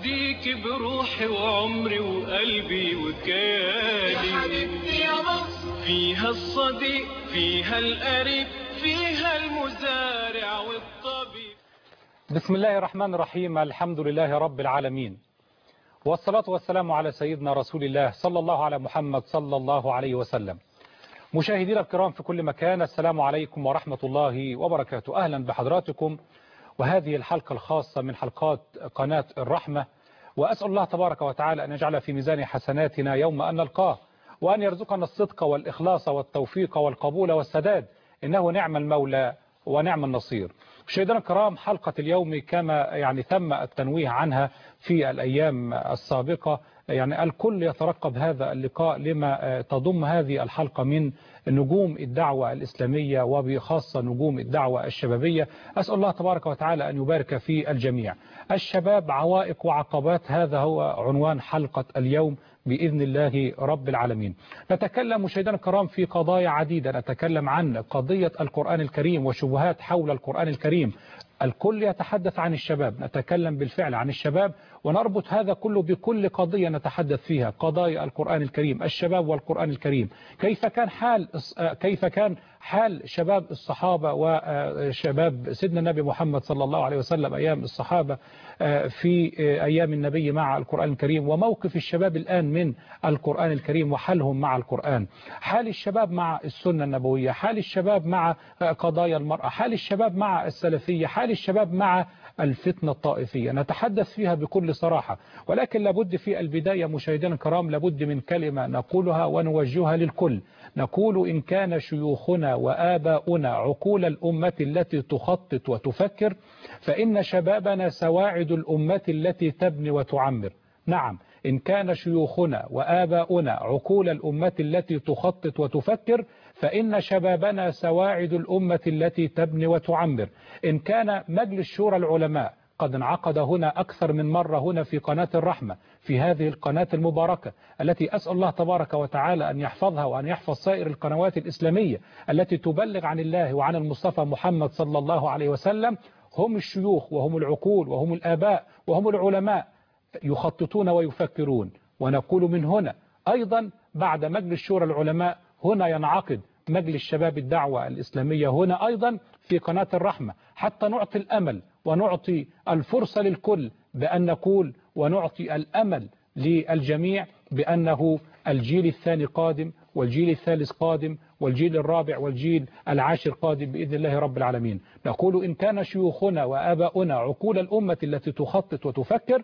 أفديك بروحي وعمري وقلبي وكياني فيها الصديق فيها القريب فيها المزارع والطبيب بسم الله الرحمن الرحيم الحمد لله رب العالمين والصلاة والسلام على سيدنا رسول الله صلى الله على محمد صلى الله عليه وسلم مشاهدينا الكرام في كل مكان السلام عليكم ورحمة الله وبركاته أهلا بحضراتكم وهذه الحلقة الخاصة من حلقات قناة الرحمة وأسأل الله تبارك وتعالى أن يجعل في ميزان حسناتنا يوم أن نلقاه وأن يرزقنا الصدق والإخلاص والتوفيق والقبول والسداد إنه نعم المولى ونعم النصير مشاهدينا الكرام حلقة اليوم كما يعني تم التنويه عنها في الأيام السابقة يعني الكل يترقب هذا اللقاء لما تضم هذه الحلقة من نجوم الدعوة الإسلامية وبخاصة نجوم الدعوة الشبابية أسأل الله تبارك وتعالى أن يبارك في الجميع الشباب عوائق وعقبات هذا هو عنوان حلقة اليوم بإذن الله رب العالمين نتكلم مشاهدينا الكرام في قضايا عديدة نتكلم عن قضية القرآن الكريم وشبهات حول القرآن الكريم الكل يتحدث عن الشباب نتكلم بالفعل عن الشباب ونربط هذا كله بكل قضية نتحدث فيها قضايا القرآن الكريم الشباب والقرآن الكريم كيف كان حال كيف كان حال شباب الصحابة وشباب سيدنا النبي محمد صلى الله عليه وسلم أيام الصحابة في أيام النبي مع القرآن الكريم وموقف الشباب الآن من القرآن الكريم وحالهم مع القرآن حال الشباب مع السنة النبوية حال الشباب مع قضايا المرأة حال الشباب مع السلفية حال الشباب مع الفتنة الطائفية نتحدث فيها بكل صراحة ولكن لابد في البداية مشاهدينا الكرام لابد من كلمة نقولها ونوجهها للكل نقول إن كان شيوخنا وآباؤنا عقول الأمة التي تخطط وتفكر فإن شبابنا سواعد الأمة التي تبني وتعمر نعم إن كان شيوخنا وآباؤنا عقول الأمة التي تخطط وتفكر فإن شبابنا سواعد الأمة التي تبني وتعمر إن كان مجلس شورى العلماء قد انعقد هنا أكثر من مرة هنا في قناة الرحمة في هذه القناة المباركة التي أسأل الله تبارك وتعالى أن يحفظها وأن يحفظ سائر القنوات الإسلامية التي تبلغ عن الله وعن المصطفى محمد صلى الله عليه وسلم هم الشيوخ وهم العقول وهم الآباء وهم العلماء يخططون ويفكرون ونقول من هنا أيضا بعد مجلس شورى العلماء هنا ينعقد مجلس شباب الدعوة الإسلامية هنا أيضا في قناة الرحمة حتى نعطي الأمل ونعطي الفرصة للكل بأن نقول ونعطي الأمل للجميع بأنه الجيل الثاني قادم والجيل الثالث قادم والجيل الرابع والجيل العاشر قادم بإذن الله رب العالمين نقول إن كان شيوخنا وآباؤنا عقول الأمة التي تخطط وتفكر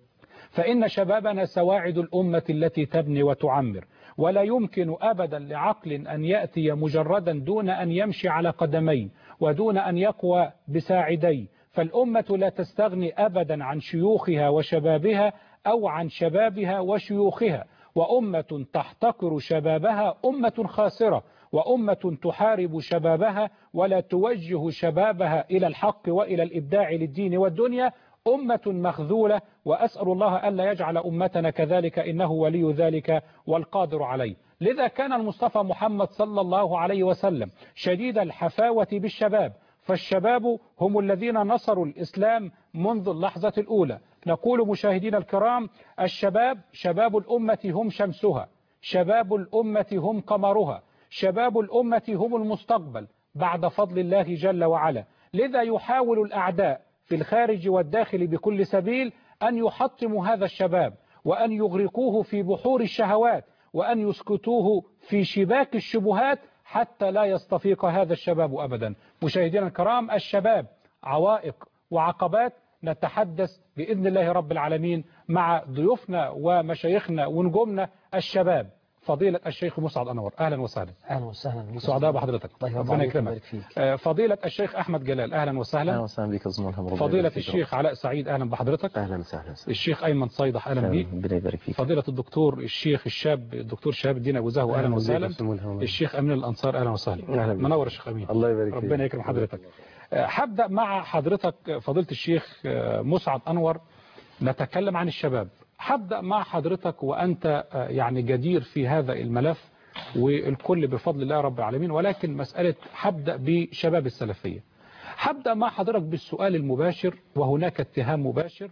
فإن شبابنا سواعد الأمة التي تبني وتعمر ولا يمكن أبدا لعقل أن يأتي مجردا دون أن يمشي على قدمين ودون أن يقوى بساعدي فالأمة لا تستغني أبدا عن شيوخها وشبابها أو عن شبابها وشيوخها وأمة تحتقر شبابها أمة خاسرة وأمة تحارب شبابها ولا توجه شبابها إلى الحق وإلى الإبداع للدين والدنيا أمة مخذولة وأسأل الله ألا يجعل أمتنا كذلك إنه ولي ذلك والقادر عليه لذا كان المصطفى محمد صلى الله عليه وسلم شديد الحفاوة بالشباب فالشباب هم الذين نصروا الإسلام منذ اللحظة الأولى نقول مشاهدين الكرام الشباب شباب الأمة هم شمسها شباب الأمة هم قمرها شباب الأمة هم المستقبل بعد فضل الله جل وعلا لذا يحاول الأعداء في الخارج والداخل بكل سبيل أن يحطموا هذا الشباب وأن يغرقوه في بحور الشهوات وأن يسكتوه في شباك الشبهات حتى لا يستفيق هذا الشباب أبدا مشاهدينا الكرام الشباب عوائق وعقبات نتحدث بإذن الله رب العالمين مع ضيوفنا ومشايخنا ونجومنا الشباب فضيلة الشيخ مسعد أنور أهلا وسهلا اهلا وسهلا بك سعداء بحضرتك الله يرضى ربنا عليك يكرمك ويبارك فيك آه، فضيلة الشيخ أحمد جلال أهلا وسهلا اهلا وسهلا بك زميل ربنا فضيلة يبارك فيك. الشيخ علاء سعيد أهلا بحضرتك اهلا وسهلا الشيخ أيمن صيدح أهلا بيك ربنا يبارك فيك فضيلة الدكتور الشيخ الشاب الدكتور شهاب الدين أبو زهو أهلا وسهلا الشيخ أمين الأنصار أهلا وسهلا أهلا بك. منور الشيخ أمين الله يبارك فيك ربنا يكرم حضرتك آه، هبدأ مع حضرتك فضيلة الشيخ آه، مسعد أنور نتكلم عن الشباب هبدأ مع حضرتك وأنت آه، يعني جدير في هذا الملف والكل بفضل الله رب العالمين ولكن مسألة هبدأ بشباب السلفية هبدأ مع حضرتك بالسؤال المباشر وهناك اتهام مباشر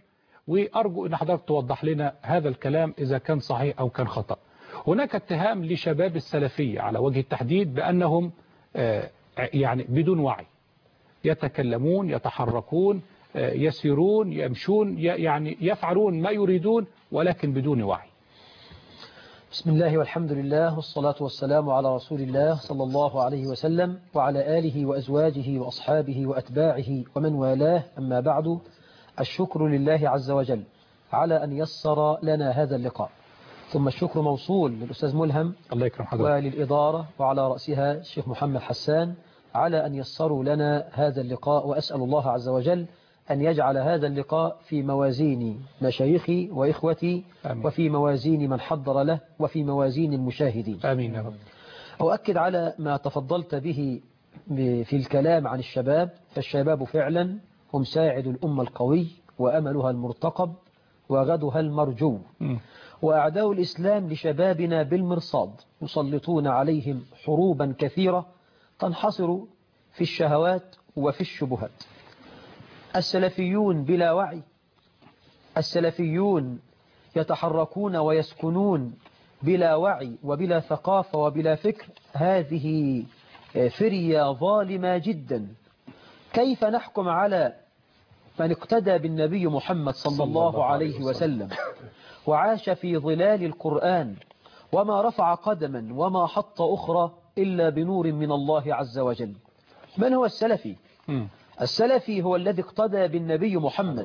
وأرجو أن حضرتك توضح لنا هذا الكلام إذا كان صحيح أو كان خطأ هناك اتهام لشباب السلفية على وجه التحديد بأنهم آه، يعني بدون وعي يتكلمون يتحركون آه، يسيرون يمشون ي- يعني يفعلون ما يريدون ولكن بدون وعي بسم الله والحمد لله والصلاة والسلام على رسول الله صلى الله عليه وسلم وعلى آله وأزواجه وأصحابه وأتباعه ومن والاه أما بعد الشكر لله عز وجل على أن يسر لنا هذا اللقاء ثم الشكر موصول للأستاذ ملهم الله يكرم حضرتك وللإدارة وعلى رأسها الشيخ محمد حسان على أن يسروا لنا هذا اللقاء وأسأل الله عز وجل أن يجعل هذا اللقاء في موازين مشايخي وإخوتي آمين. وفي موازين من حضر له وفي موازين المشاهدين آمين يا رب أؤكد على ما تفضلت به في الكلام عن الشباب فالشباب فعلا هم ساعد الأمة القوي وأملها المرتقب وغدها المرجو مم. وأعداء الإسلام لشبابنا بالمرصاد يسلطون عليهم حروبا كثيرة تنحصر في الشهوات وفي الشبهات السلفيون بلا وعي السلفيون يتحركون ويسكنون بلا وعي وبلا ثقافة وبلا فكر هذه فرية ظالمة جدا كيف نحكم على من اقتدى بالنبي محمد صلى الله عليه وسلم وعاش في ظلال القرآن وما رفع قدما وما حط أخرى إلا بنور من الله عز وجل من هو السلفي؟ مم. السلفي هو الذي اقتدى بالنبي محمد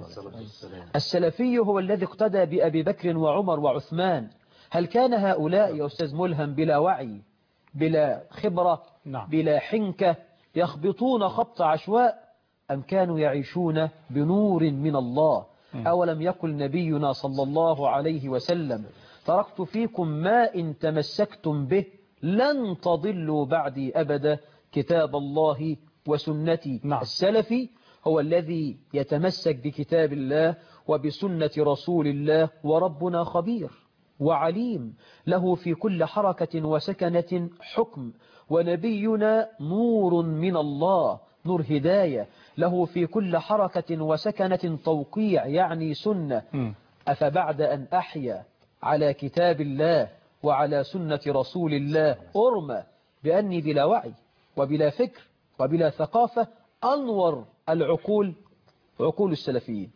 السلفي هو الذي اقتدى بأبي بكر وعمر وعثمان هل كان هؤلاء يا أستاذ ملهم بلا وعي بلا خبرة نعم. بلا حنكة يخبطون خبط عشواء أم كانوا يعيشون بنور من الله أولم يقل نبينا صلى الله عليه وسلم تركت فيكم ما إن تمسكتم به لن تضلوا بعدي أبدا كتاب الله وسنتي نعم. السلفي هو الذي يتمسك بكتاب الله وبسنة رسول الله وربنا خبير وعليم له في كل حركة وسكنة حكم ونبينا نور من الله نور هداية له في كل حركة وسكنة توقيع يعني سنة مم. أفبعد أن أحيا على كتاب الله وعلى سنة رسول الله أرمى بأني بلا وعي وبلا فكر وبلا ثقافة أنور العقول عقول السلفيين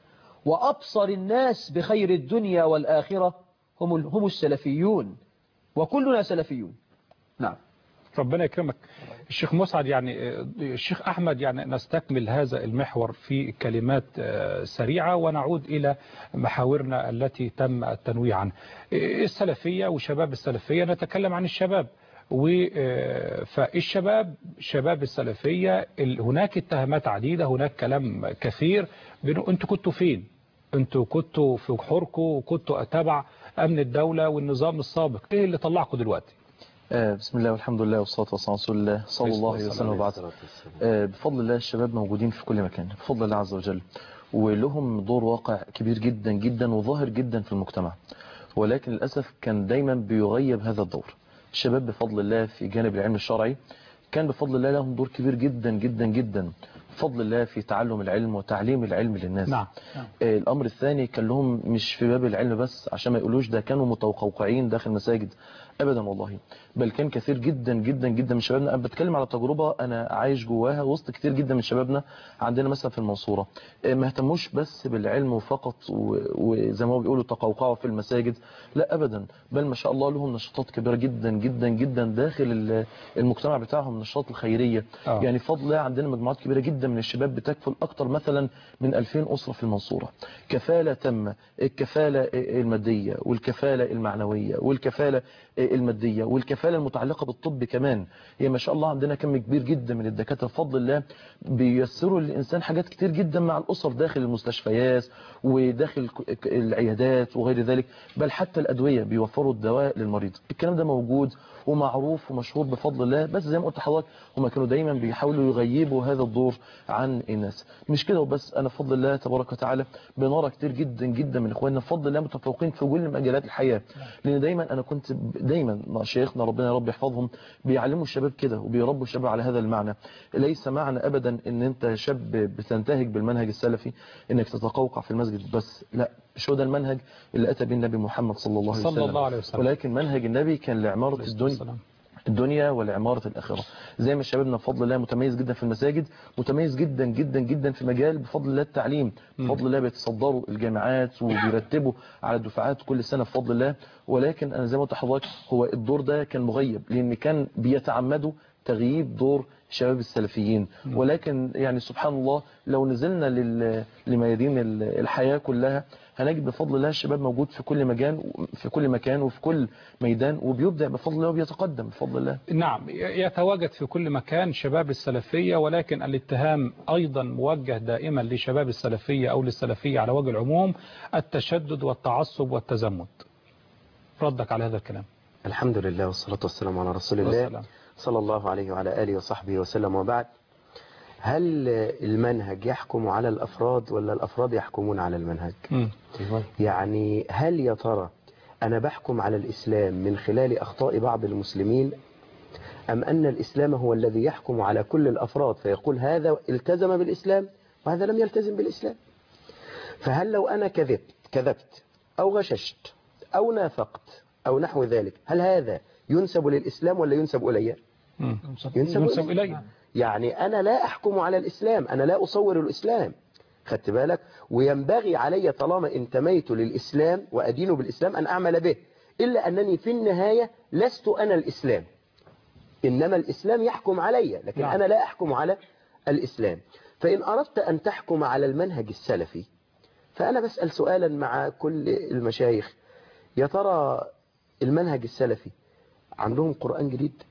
وأبصر الناس بخير الدنيا والآخرة هم ال- هم السلفيون وكلنا سلفيون نعم ربنا يكرمك الشيخ مسعد يعني آه، الشيخ أحمد يعني نستكمل هذا المحور في كلمات آه، سريعة ونعود إلى محاورنا التي تم التنويه عنها آه، السلفية وشباب السلفية نتكلم عن الشباب و آه، فالشباب شباب السلفية ال- هناك اتهامات عديدة هناك كلام كثير بأنه أنتوا كنتوا فين أنتوا كنتوا في حوركم وكنتوا تبع أمن الدولة والنظام السابق إيه اللي طلعكم دلوقتي آه، بسم الله والحمد لله والصلاة والسلام على رسول الله صلى الله عليه وسلم وبعد آه، بفضل الله الشباب موجودين في كل مكان بفضل الله عز وجل ولهم دور واقع كبير جدا جدا وظاهر جدا في المجتمع ولكن للأسف كان دايما بيغيب هذا الدور الشباب بفضل الله في جانب العلم الشرعي كان بفضل الله لهم دور كبير جدا جدا جدا بفضل الله في تعلم العلم وتعليم العلم للناس نعم نعم. آه، الأمر الثاني كان لهم مش في باب العلم بس عشان ما يقولوش ده كانوا متوقعين داخل المساجد أبدا والله بل كان كثير جدا جدا جدا من شبابنا أنا بتكلم على تجربة أنا عايش جواها وسط كتير جدا من شبابنا عندنا مثلا في المنصورة آه، ما اهتموش بس بالعلم فقط و- وزي ما هو بيقولوا تقوقعوا في المساجد لا أبدا بل ما شاء الله لهم نشاطات كبيرة جدا جدا جدا داخل ال- المجتمع بتاعهم النشاط الخيرية آه. يعني بفضل الله عندنا مجموعات كبيرة جدا من الشباب بتكفل أكتر مثلا من 2000 أسرة في المنصورة كفالة تامة الكفالة المادية والكفالة المعنوية والكفالة المادية والكفالة المتعلقة بالطب كمان هي ما شاء الله عندنا كم كبير جدا من الدكاترة بفضل الله بيسروا للإنسان حاجات كتير جدا مع الأسر داخل المستشفيات وداخل ك- العيادات وغير ذلك بل حتى الأدوية بيوفروا الدواء للمريض الكلام ده موجود ومعروف ومشهور بفضل الله بس زي ما قلت لحضرتك هم كانوا دايما بيحاولوا يغيبوا هذا الدور عن الناس مش كده وبس انا بفضل الله تبارك وتعالى بنرى كتير جدا جدا من اخواننا بفضل الله متفوقين في كل مجالات الحياه لان دايما انا كنت دايما مع شيخنا ربنا يا رب يحفظهم بيعلموا الشباب كده وبيربوا الشباب على هذا المعنى ليس معنى ابدا ان انت شاب بتنتهج بالمنهج السلفي انك تتقوقع في المسجد بس لا مش هو ده المنهج اللي اتى به النبي محمد صلى الله عليه صلى وسلم الله عليه وسلم. ولكن منهج النبي كان لعماره عليه الصلاة الدنيا والسلام. الدنيا ولعمارة الآخرة زي ما شبابنا بفضل الله متميز جدا في المساجد متميز جدا جدا جدا في مجال بفضل الله التعليم بفضل الله بيتصدروا الجامعات وبيرتبوا على الدفعات كل سنة بفضل الله ولكن أنا زي ما قلت لحضرتك هو الدور ده كان مغيب لأن كان بيتعمدوا تغييب دور شباب السلفيين ولكن يعني سبحان الله لو نزلنا لل- لميادين ال- الحياة كلها هنجد بفضل الله الشباب موجود في كل مكان في كل مكان وفي كل ميدان وبيبدع بفضل الله وبيتقدم بفضل الله نعم يتواجد في كل مكان شباب السلفية ولكن الاتهام أيضا موجه دائما لشباب السلفية أو للسلفية على وجه العموم التشدد والتعصب والتزمت ردك على هذا الكلام الحمد لله والصلاة والسلام على رسول الله والسلام. صلى الله عليه وعلى آله وصحبه وسلم وبعد هل المنهج يحكم على الأفراد ولا الأفراد يحكمون على المنهج مم. يعني هل يا ترى أنا بحكم على الإسلام من خلال أخطاء بعض المسلمين أم أن الإسلام هو الذي يحكم على كل الأفراد فيقول هذا التزم بالإسلام وهذا لم يلتزم بالإسلام فهل لو أنا كذبت كذبت أو غششت أو نافقت أو نحو ذلك هل هذا ينسب للإسلام ولا ينسب إلي مم. ينسب, ينسب إليه يعني أنا لا أحكم على الإسلام أنا لا أصور الإسلام خدت بالك وينبغي علي طالما انتميت للإسلام وأدين بالإسلام أن أعمل به إلا أنني في النهاية لست أنا الإسلام إنما الإسلام يحكم علي لكن نعم. أنا لا أحكم على الإسلام فإن أردت أن تحكم على المنهج السلفي فأنا بسأل سؤالا مع كل المشايخ يا ترى المنهج السلفي عندهم قرآن جديد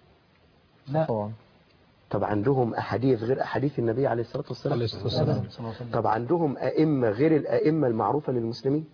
لا طبعا طب عندهم أحاديث غير أحاديث النبي عليه الصلاة والسلام عليه الصلاة والسلام طب عندهم أئمة غير الأئمة المعروفة للمسلمين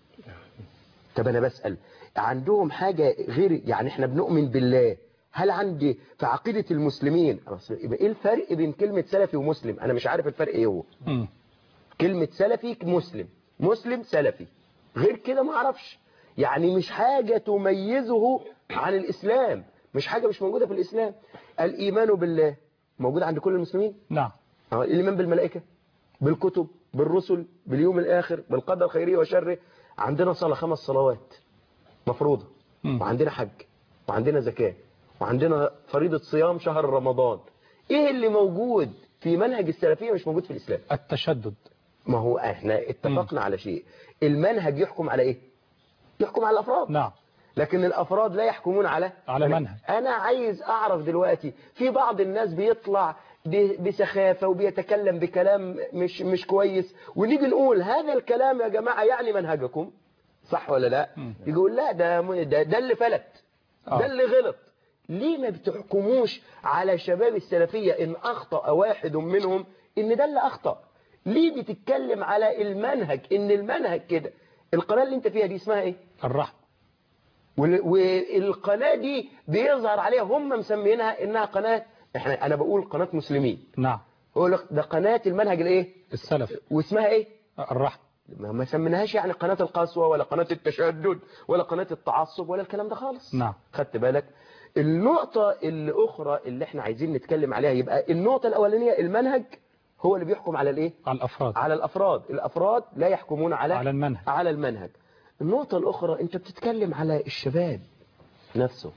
طب أنا بسأل عندهم حاجة غير يعني احنا بنؤمن بالله هل عندي في عقيدة المسلمين أصل يبقى ايه الفرق بين كلمة سلفي ومسلم انا مش عارف الفرق ايه هو مم. كلمة سلفي مسلم مسلم سلفي غير كده ما اعرفش يعني مش حاجة تميزه عن الإسلام مش حاجة مش موجودة في الإسلام الإيمان بالله موجود عند كل المسلمين نعم اه الإيمان بالملائكة بالكتب بالرسل باليوم الآخر بالقدر خيره وشره عندنا صلاة خمس صلوات مفروضة مم. وعندنا حج وعندنا زكاة وعندنا فريضة صيام شهر رمضان ايه اللي موجود في منهج السلفية مش موجود في الإسلام التشدد ما هو احنا اتفقنا على شيء المنهج يحكم على ايه يحكم على الأفراد نعم لكن الافراد لا يحكمون على على أنا- منهج. انا عايز اعرف دلوقتي في بعض الناس بيطلع ب- بسخافه وبيتكلم بكلام مش مش كويس ونيجي نقول هذا الكلام يا جماعه يعني منهجكم صح ولا لا يقول لا ده م- ده, ده اللي فلت آه. ده اللي غلط ليه ما بتحكموش على شباب السلفيه ان اخطا واحد منهم ان ده اللي اخطا ليه بتتكلم على المنهج ان المنهج كده القناه اللي انت فيها دي اسمها ايه الرحمة وال- والقناة دي بيظهر عليها هم مسمينها انها قناة احنا انا بقول قناة مسلمين نعم هو لك ده قناة المنهج الايه السلف واسمها ايه الرحمة ما ما سميناهاش يعني قناة القسوة ولا قناة التشدد ولا قناة التعصب ولا الكلام ده خالص نعم. خدت بالك النقطة الأخرى اللي احنا عايزين نتكلم عليها يبقى النقطة الأولانية المنهج هو اللي بيحكم على الايه على الأفراد على الأفراد الأفراد لا يحكمون على على المنهج على المنهج النقطة الأخرى أنت بتتكلم على الشباب نفسه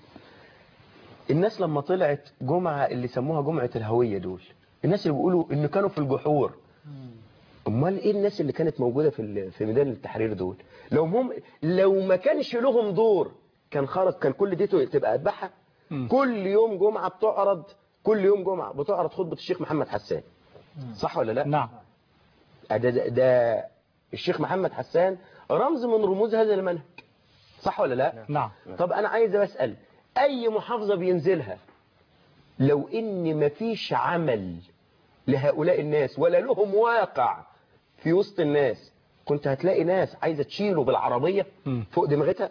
الناس لما طلعت جمعة اللي سموها جمعة الهوية دول الناس اللي بيقولوا إن كانوا في الجحور أمال إيه الناس اللي كانت موجودة في ال- في ميدان التحرير دول لو هم لو ما كانش لهم دور كان خرج كان كل دي تبقى أتبعها مم. كل يوم جمعة بتعرض كل يوم جمعة بتعرض خطبة الشيخ محمد حسان صح ولا لا؟ نعم ده, ده, ده الشيخ محمد حسان رمز من رموز هذا المنهج صح ولا لا نعم طب انا عايز اسال اي محافظه بينزلها لو ان مفيش عمل لهؤلاء الناس ولا لهم واقع في وسط الناس كنت هتلاقي ناس عايزه تشيله بالعربيه مم. فوق دماغتها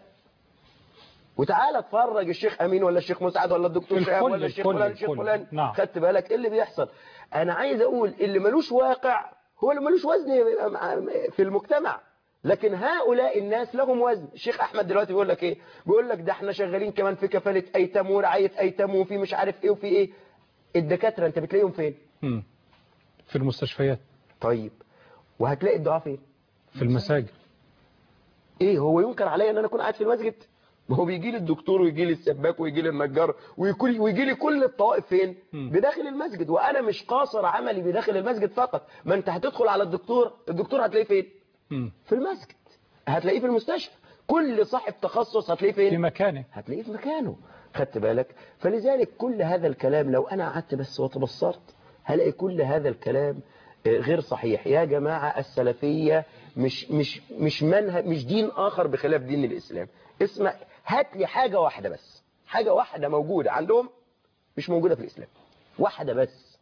وتعالى اتفرج الشيخ امين ولا الشيخ مسعد ولا الدكتور الكل- شهاب ولا الشيخ الكل- فلان الشيخ الكل. فلان نعم. خدت بالك ايه اللي بيحصل انا عايز اقول اللي ملوش واقع هو اللي ملوش وزن يبقى مع- في المجتمع لكن هؤلاء الناس لهم وزن الشيخ احمد دلوقتي بيقول لك ايه بيقول لك ده احنا شغالين كمان في كفاله ايتام ورعايه ايتام وفي مش عارف ايه وفي ايه الدكاتره انت بتلاقيهم فين مم. في المستشفيات طيب وهتلاقي الدعاء فين في المساجد ايه هو ينكر عليا ان انا اكون قاعد في المسجد ما هو بيجي لي الدكتور ويجي لي السباك ويجي لي النجار ويجي ويجي لي كل الطوائف فين مم. بداخل المسجد وانا مش قاصر عملي بداخل المسجد فقط ما انت هتدخل على الدكتور الدكتور هتلاقيه فين مم. في المسجد هتلاقيه في المستشفى كل صاحب تخصص هتلاقيه في فين مكانه هتلاقيه في مكانه خدت بالك فلذلك كل هذا الكلام لو انا قعدت بس وتبصرت هلاقي كل هذا الكلام آه، غير صحيح يا جماعة السلفية مش مش مش منهج مش دين آخر بخلاف دين الإسلام اسمع هات لي حاجة واحدة بس حاجة واحدة موجودة عندهم مش موجودة في الإسلام واحدة بس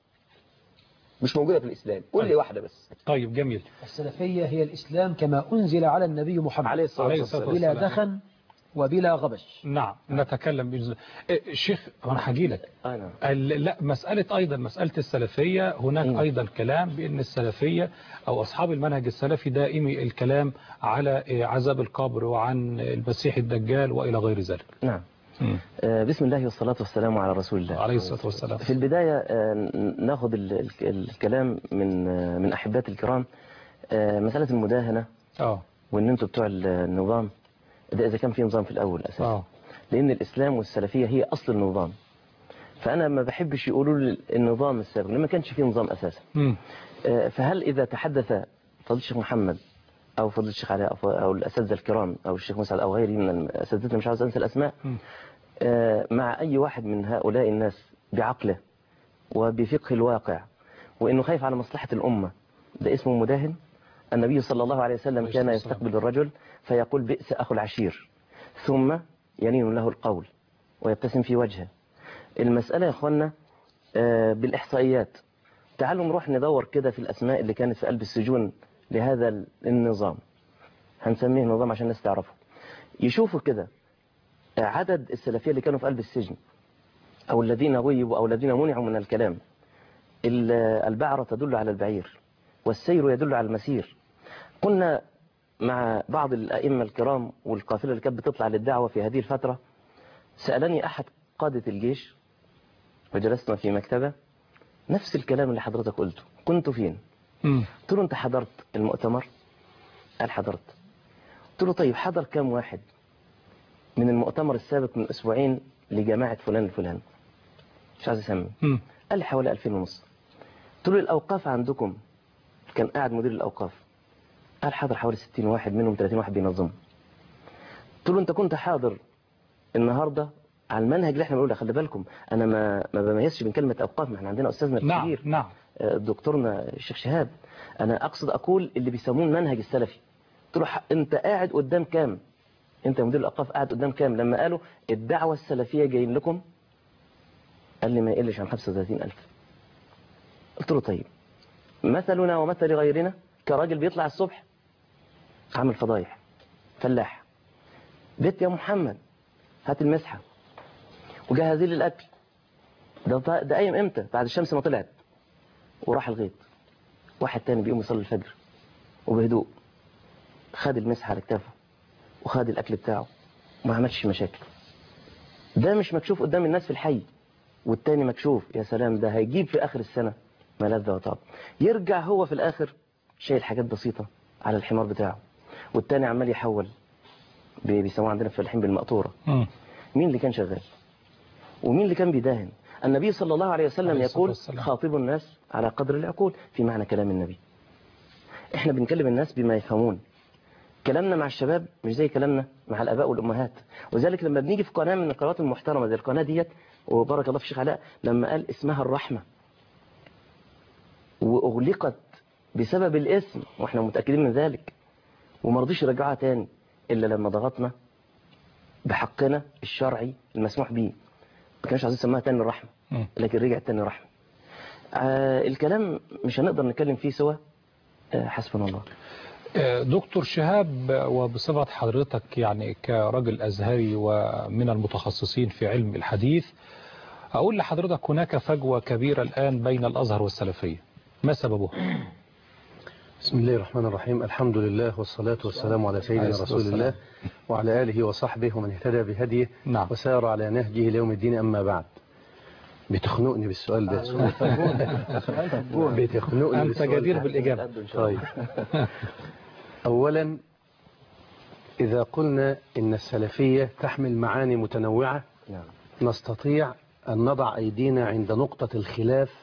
مش موجودة في الإسلام قول لي واحدة بس طيب جميل السلفية هي الإسلام كما أنزل على النبي محمد عليه الصلاة عليه الصلاة والسلام بلا دخن وبلا غبش نعم نتكلم بإذن الله إيه، الشيخ أنا هجي لك أنا ال- لا مسألة أيضا مسألة السلفية هناك مم. أيضا كلام بأن السلفية أو أصحاب المنهج السلفي دائمي الكلام على إيه، عذاب القبر وعن المسيح الدجال وإلى غير ذلك نعم مم. آه، بسم الله والصلاة والسلام على رسول الله عليه الصلاة والسلام في البداية آه، ن- ناخذ ال- ال- الكلام من آه، من أحبات الكرام آه، مسألة المداهنة آه وإن أنتوا بتوع ال- النظام ده إذا كان في نظام في الأول أساسا آه لأن الإسلام والسلفية هي أصل النظام فأنا ما بحبش يقولوا لي النظام السابق لما كانش في نظام أساسا مم. آه، فهل إذا تحدث فضيلة الشيخ محمد أو فضيلة الشيخ علاء أو- أو الأساتذة الكرام أو الشيخ مسعد أو غيره من أساتذتنا مش عاوز أنسى الأسماء مم. آه، مع أي واحد من هؤلاء الناس بعقله وبفقه الواقع وإنه خايف على مصلحة الأمة ده اسمه مداهن النبي صلى الله عليه وسلم عليه كان الصلاة والسلام. يستقبل الرجل فيقول بئس أخو العشير ثم يلين له القول ويبتسم في وجهه المسألة يا أخوانا آه، بالإحصائيات تعالوا نروح ندور كده في الأسماء اللي كانت في قلب السجون لهذا النظام هنسميه نظام عشان الناس تعرفه يشوفوا كده آه، عدد السلفية اللي كانوا في قلب السجن أو الذين غيبوا أو الذين منعوا من الكلام ال- البعرة تدل على البعير والسير يدل على المسير كنا مع بعض الأئمة الكرام والقافلة اللي كانت بتطلع للدعوة في هذه الفترة سألني أحد قادة الجيش وجلسنا في مكتبة نفس الكلام اللي حضرتك قلته كنت فين مم. قلت له أنت حضرت المؤتمر قال حضرت قلت له طيب حضر كام واحد من المؤتمر السابق من أسبوعين لجماعة فلان الفلان مش عايز أسمي مم. قال لي حوالي 2000 ونص قلت له الأوقاف عندكم كان قاعد مدير الأوقاف قال حاضر حوالي 60 واحد منهم 30 واحد بينظموا قلت له أنت كنت حاضر النهاردة على المنهج اللي احنا بنقوله خلي بالكم انا ما ما بميزش بين كلمه اوقاف ما احنا عندنا استاذنا نعم الكبير نعم آه، دكتورنا الشيخ شهاب انا اقصد اقول اللي بيسموه المنهج السلفي قلت له ح- انت قاعد قدام كام انت مدير الاوقاف قاعد قدام كام لما قالوا الدعوه السلفيه جايين لكم قال لي ما يقلش عن 35000 قلت له طيب مثلنا ومثل غيرنا كراجل بيطلع الصبح عامل فضايح فلاح بيت يا محمد هات المسحه وجهزي لي الاكل ده ده قايم امتى بعد الشمس ما طلعت وراح الغيط واحد تاني بيقوم يصلي الفجر وبهدوء خد المسحه على كتافه وخد الاكل بتاعه وما عملش مشاكل ده مش مكشوف قدام الناس في الحي والتاني مكشوف يا سلام ده هيجيب في اخر السنه ملذة وطاب يرجع هو في الاخر شايل حاجات بسيطه على الحمار بتاعه والتاني عمال يحول بي- بيسموه عندنا في الفلاحين بالمقطوره مم. مين اللي كان شغال ومين اللي كان بيداهن النبي صلى الله عليه وسلم عليه الصلاة يقول والسلام. خاطبوا الناس على قدر العقول في معنى كلام النبي احنا بنكلم الناس بما يفهمون كلامنا مع الشباب مش زي كلامنا مع الاباء والامهات وذلك لما بنيجي في قناه من القنوات المحترمه زي القناه ديت وبارك الله في الشيخ علاء لما قال اسمها الرحمه واغلقت بسبب الاسم واحنا متاكدين من ذلك وما رضيش يرجعها تاني الا لما ضغطنا بحقنا الشرعي المسموح به ما كانش عايزين يسموها تاني الرحمه مم. لكن رجعت تاني رحمه آه الكلام مش هنقدر نتكلم فيه سوا آه حسبنا الله آه، دكتور شهاب آه، وبصفة حضرتك يعني كرجل أزهري ومن المتخصصين في علم الحديث أقول لحضرتك هناك فجوة كبيرة الآن بين الأزهر والسلفية ما سببه؟ بسم الله الرحمن الرحيم الحمد لله والصلاة والسلام على سيدنا عليه الصلاة رسول والسلام. الله وعلى آله وصحبه ومن اهتدى بهديه نعم. وسار على نهجه ليوم الدين أما بعد بتخنقني بالسؤال ده بتخنقني أنت بالسؤال جدير ده. بالإجابة طيب أولا إذا قلنا إن السلفية تحمل معاني متنوعة نعم نستطيع أن نضع أيدينا عند نقطة الخلاف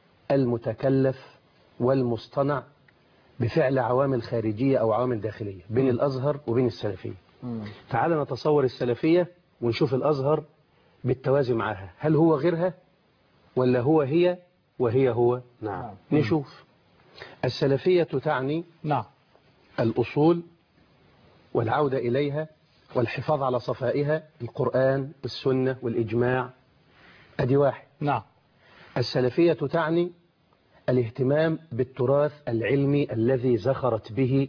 المتكلف والمصطنع بفعل عوامل خارجية أو عوامل داخلية بين الأزهر وبين السلفية تعال نتصور السلفية ونشوف الأزهر بالتوازي معها هل هو غيرها ولا هو هي وهي هو نعم نشوف السلفية تعني نعم الأصول والعودة إليها والحفاظ على صفائها القرآن والسنة والإجماع أدي واحد نعم السلفية تعني الاهتمام بالتراث العلمي الذي زخرت به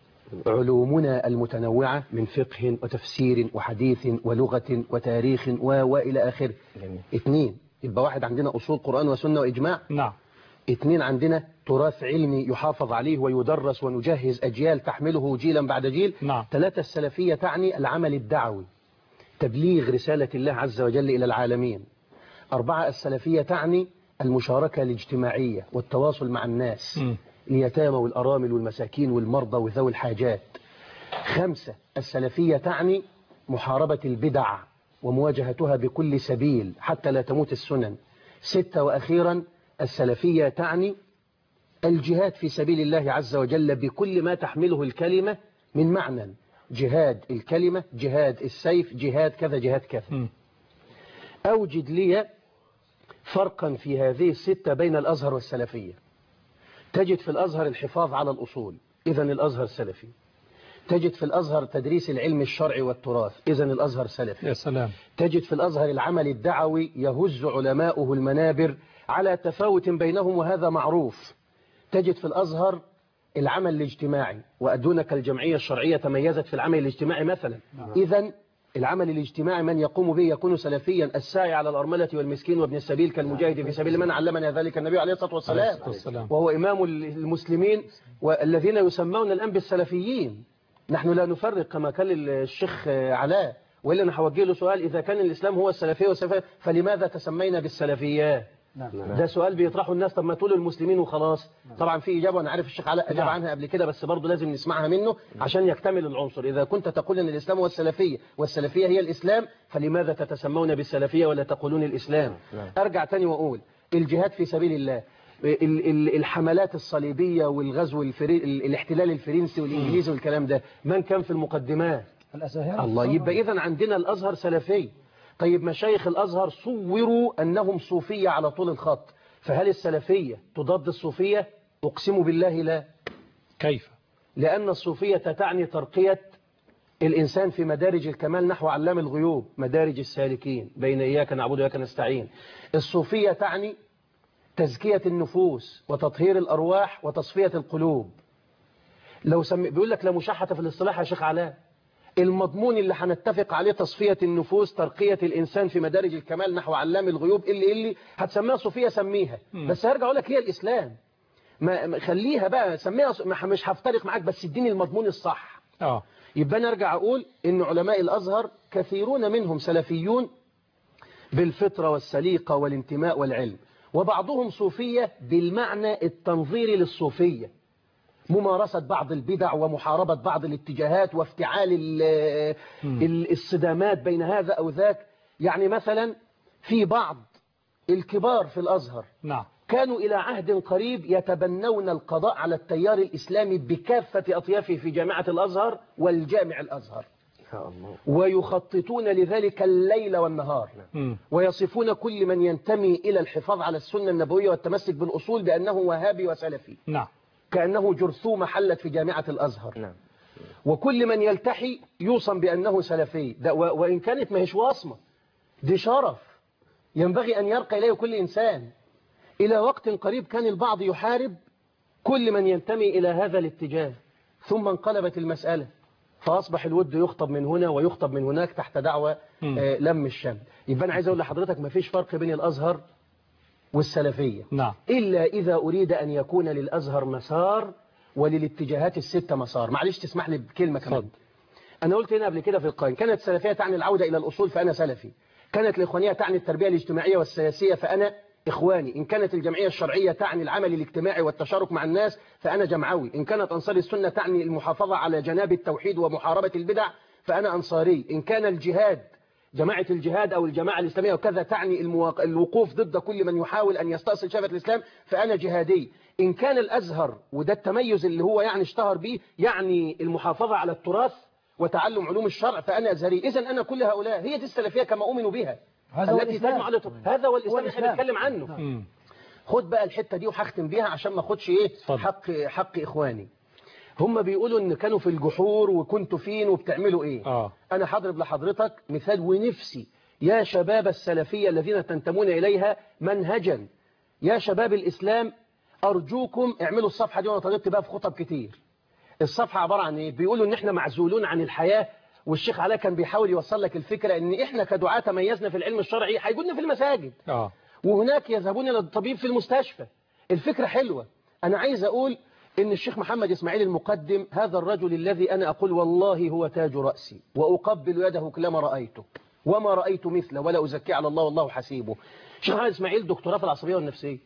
علومنا المتنوعة من فقه وتفسير وحديث ولغة وتاريخ و وإلى آخره جميل. اثنين يبقى واحد عندنا أصول قرآن وسنة وإجماع نعم اثنين عندنا تراث علمي يحافظ عليه ويدرس ونجهز أجيال تحمله جيلا بعد جيل نعم. ثلاثة السلفية تعني العمل الدعوي تبليغ رسالة الله عز وجل إلى العالمين أربعة السلفية تعني المشاركة الاجتماعية والتواصل مع الناس مم. اليتامى والأرامل والمساكين والمرضى وذوي الحاجات خمسة السلفية تعني محاربة البدع ومواجهتها بكل سبيل حتى لا تموت السنن ستة وأخيرا السلفية تعني الجهاد في سبيل الله عز وجل بكل ما تحمله الكلمة من معنى جهاد الكلمة جهاد السيف جهاد كذا جهاد كذا مم. أوجد لي فرقا في هذه الستة بين الأزهر والسلفية تجد في الأزهر الحفاظ على الأصول إذا الأزهر سلفي تجد في الأزهر تدريس العلم الشرعي والتراث إذا الأزهر سلفي يا سلام تجد في الأزهر العمل الدعوي يهز علماؤه المنابر على تفاوت بينهم وهذا معروف تجد في الأزهر العمل الاجتماعي وأدونك الجمعية الشرعية تميزت في العمل الاجتماعي مثلا إذا العمل الاجتماعي من يقوم به يكون سلفيا الساعي على الأرملة والمسكين وابن السبيل كالمجاهد في سبيل من علمنا ذلك النبي عليه الصلاة عليه والسلام الصلاة والسلام وهو إمام المسلمين والذين يسمون الآن بالسلفيين نحن لا نفرق كما قال الشيخ علاء وإلا أنا هوجه له سؤال إذا كان الإسلام هو السلفية والسلفية فلماذا تسمينا بالسلفيات ده سؤال بيطرحه الناس طب ما تقولوا المسلمين وخلاص طبعا في إجابة وأنا عارف الشيخ علاء أجاب نعم. عنها قبل كده بس برضه لازم نسمعها منه عشان يكتمل العنصر إذا كنت تقول أن الإسلام هو السلفية والسلفية هي الإسلام فلماذا تتسمون بالسلفية ولا تقولون الإسلام أرجع تاني وأقول الجهاد في سبيل الله ال- ال- الحملات الصليبية والغزو الفري... ال- الاحتلال الفرنسي والإنجليزي والكلام ده من كان في المقدمات الأزهر الله يبقى إذا عندنا الأزهر سلفي طيب مشايخ الأزهر صوروا أنهم صوفية على طول الخط فهل السلفية تضاد الصوفية أقسم بالله لا كيف لأن الصوفية تعني ترقية الإنسان في مدارج الكمال نحو علام الغيوب مدارج السالكين بين إياك نعبد وإياك نستعين الصوفية تعني تزكية النفوس وتطهير الأرواح وتصفية القلوب لو سم... بيقول لك لا مشاحة في الاصطلاح يا شيخ علاء المضمون اللي هنتفق عليه تصفية النفوس ترقية الإنسان في مدارج الكمال نحو علام الغيوب اللي اللي هتسميها صوفية سميها بس هرجع أقول لك هي الإسلام ما ما- خليها بقى سميها ص- ما- مش هفترق معاك بس اديني المضمون الصح اه يبقى أنا أرجع أقول إن علماء الأزهر كثيرون منهم سلفيون بالفطرة والسليقة والانتماء والعلم وبعضهم صوفية بالمعنى التنظيري للصوفية ممارسة بعض البدع ومحاربة بعض الاتجاهات وافتعال ال- ال- الصدامات بين هذا أو ذاك يعني مثلا في بعض الكبار في الأزهر نعم كانوا إلى عهد قريب يتبنون القضاء على التيار الإسلامي بكافة أطيافه في جامعة الأزهر والجامع الأزهر يا الله ويخططون لذلك الليل والنهار مم. ويصفون كل من ينتمي إلى الحفاظ على السنة النبوية والتمسك بالأصول بأنه وهابي وسلفي نعم كأنه جرثومة حلت في جامعة الأزهر نعم وكل من يلتحي يوصم بأنه سلفي ده و- وإن كانت ما هيش وصمة دي شرف ينبغي أن يرقى إليه كل إنسان إلى وقت قريب كان البعض يحارب كل من ينتمي إلى هذا الاتجاه ثم انقلبت المسألة فأصبح الود يخطب من هنا ويخطب من هناك تحت دعوة مم. آه، لم الشمل يبقى أنا عايز أقول لحضرتك ما فيش فرق بين الأزهر والسلفية نعم إلا إذا أريد أن يكون للأزهر مسار وللاتجاهات الستة مسار معلش تسمح لي بكلمة كمان اتفضل. أنا قلت هنا قبل كده في القائم كانت السلفية تعني العودة إلى الأصول فأنا سلفي كانت الإخوانية تعني التربية الاجتماعية والسياسية فأنا إخواني إن كانت الجمعية الشرعية تعني العمل الاجتماعي والتشارك مع الناس فأنا جمعوي إن كانت أنصار السنة تعني المحافظة على جناب التوحيد ومحاربة البدع فأنا أنصاري إن كان الجهاد جماعة الجهاد أو الجماعة الإسلامية وكذا تعني المواق... الوقوف ضد كل من يحاول أن يستأصل شافة الإسلام فأنا جهادي إن كان الأزهر وده التميز اللي هو يعني اشتهر به يعني المحافظة على التراث وتعلم علوم الشرع فأنا أزهري إذا أنا كل هؤلاء هي دي السلفية كما أؤمن بها هذا هو التي الإسلام. تجمع على هذا هو الإسلام اللي احنا الإسلام. بنتكلم عنه مم. خد بقى الحتة دي وهختم بيها عشان ما اخدش ايه اتفضل. حق حق اخواني هم بيقولوا ان كانوا في الجحور وكنتوا فين وبتعملوا ايه آه. انا هضرب لحضرتك مثال ونفسي يا شباب السلفية الذين تنتمون اليها منهجا يا شباب الاسلام ارجوكم اعملوا الصفحة دي وانا طالبت بقى في خطب كتير الصفحة عبارة عن ايه بيقولوا ان احنا معزولون عن الحياة والشيخ علاء كان بيحاول يوصل لك الفكرة ان احنا كدعاة تميزنا في العلم الشرعي هيجولنا في المساجد اه وهناك يذهبون إلى الطبيب في المستشفى الفكرة حلوة أنا عايز أقول إن الشيخ محمد إسماعيل المقدم هذا الرجل الذي أنا أقول والله هو تاج رأسي وأقبل يده كلما رأيته وما رأيت مثله ولا أزكي على الله والله حسيبه الشيخ محمد إسماعيل دكتوراه في العصبية والنفسية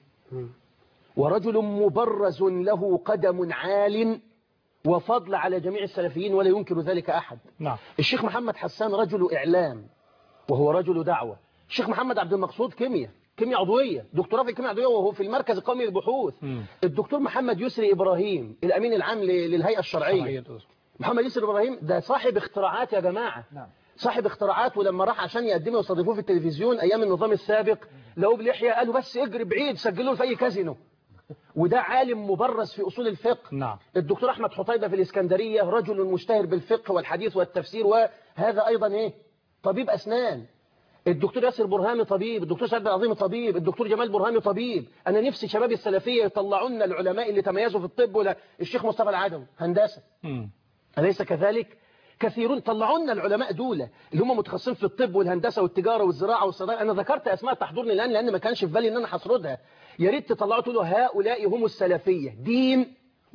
ورجل مبرز له قدم عال وفضل على جميع السلفيين ولا ينكر ذلك أحد نعم الشيخ محمد حسان رجل إعلام وهو رجل دعوة الشيخ محمد عبد المقصود كيمياء كيمياء عضوية دكتوراه في الكيمياء العضوية وهو في المركز القومي للبحوث مم. الدكتور محمد يسري إبراهيم الأمين العام ل- للهيئة الشرعية شرعية. محمد يسري إبراهيم ده صاحب اختراعات يا جماعة نعم. صاحب اختراعات ولما راح عشان يقدموا يستضيفوه في التلفزيون أيام النظام السابق لقوه بلحية قالوا بس اجري بعيد سجلوه في أي كازينو وده عالم مبرز في أصول الفقه نعم الدكتور أحمد حطيبة في الإسكندرية رجل مشتهر بالفقه والحديث والتفسير وهذا أيضا إيه طبيب أسنان الدكتور ياسر برهامي طبيب الدكتور سعد العظيم طبيب الدكتور جمال برهامي طبيب أنا نفسي شباب السلفية يطلعوا لنا العلماء اللي تميزوا في الطب ولا الشيخ مصطفى العدوي هندسة مم. أليس كذلك كثيرون طلعوا لنا العلماء دول اللي هم متخصصين في الطب والهندسة والتجارة والزراعة والصيدلة أنا ذكرت أسماء تحضرني الآن لأن ما كانش في بالي إن أنا هسردها يا ريت تطلعوا تقولوا هؤلاء هم السلفية دين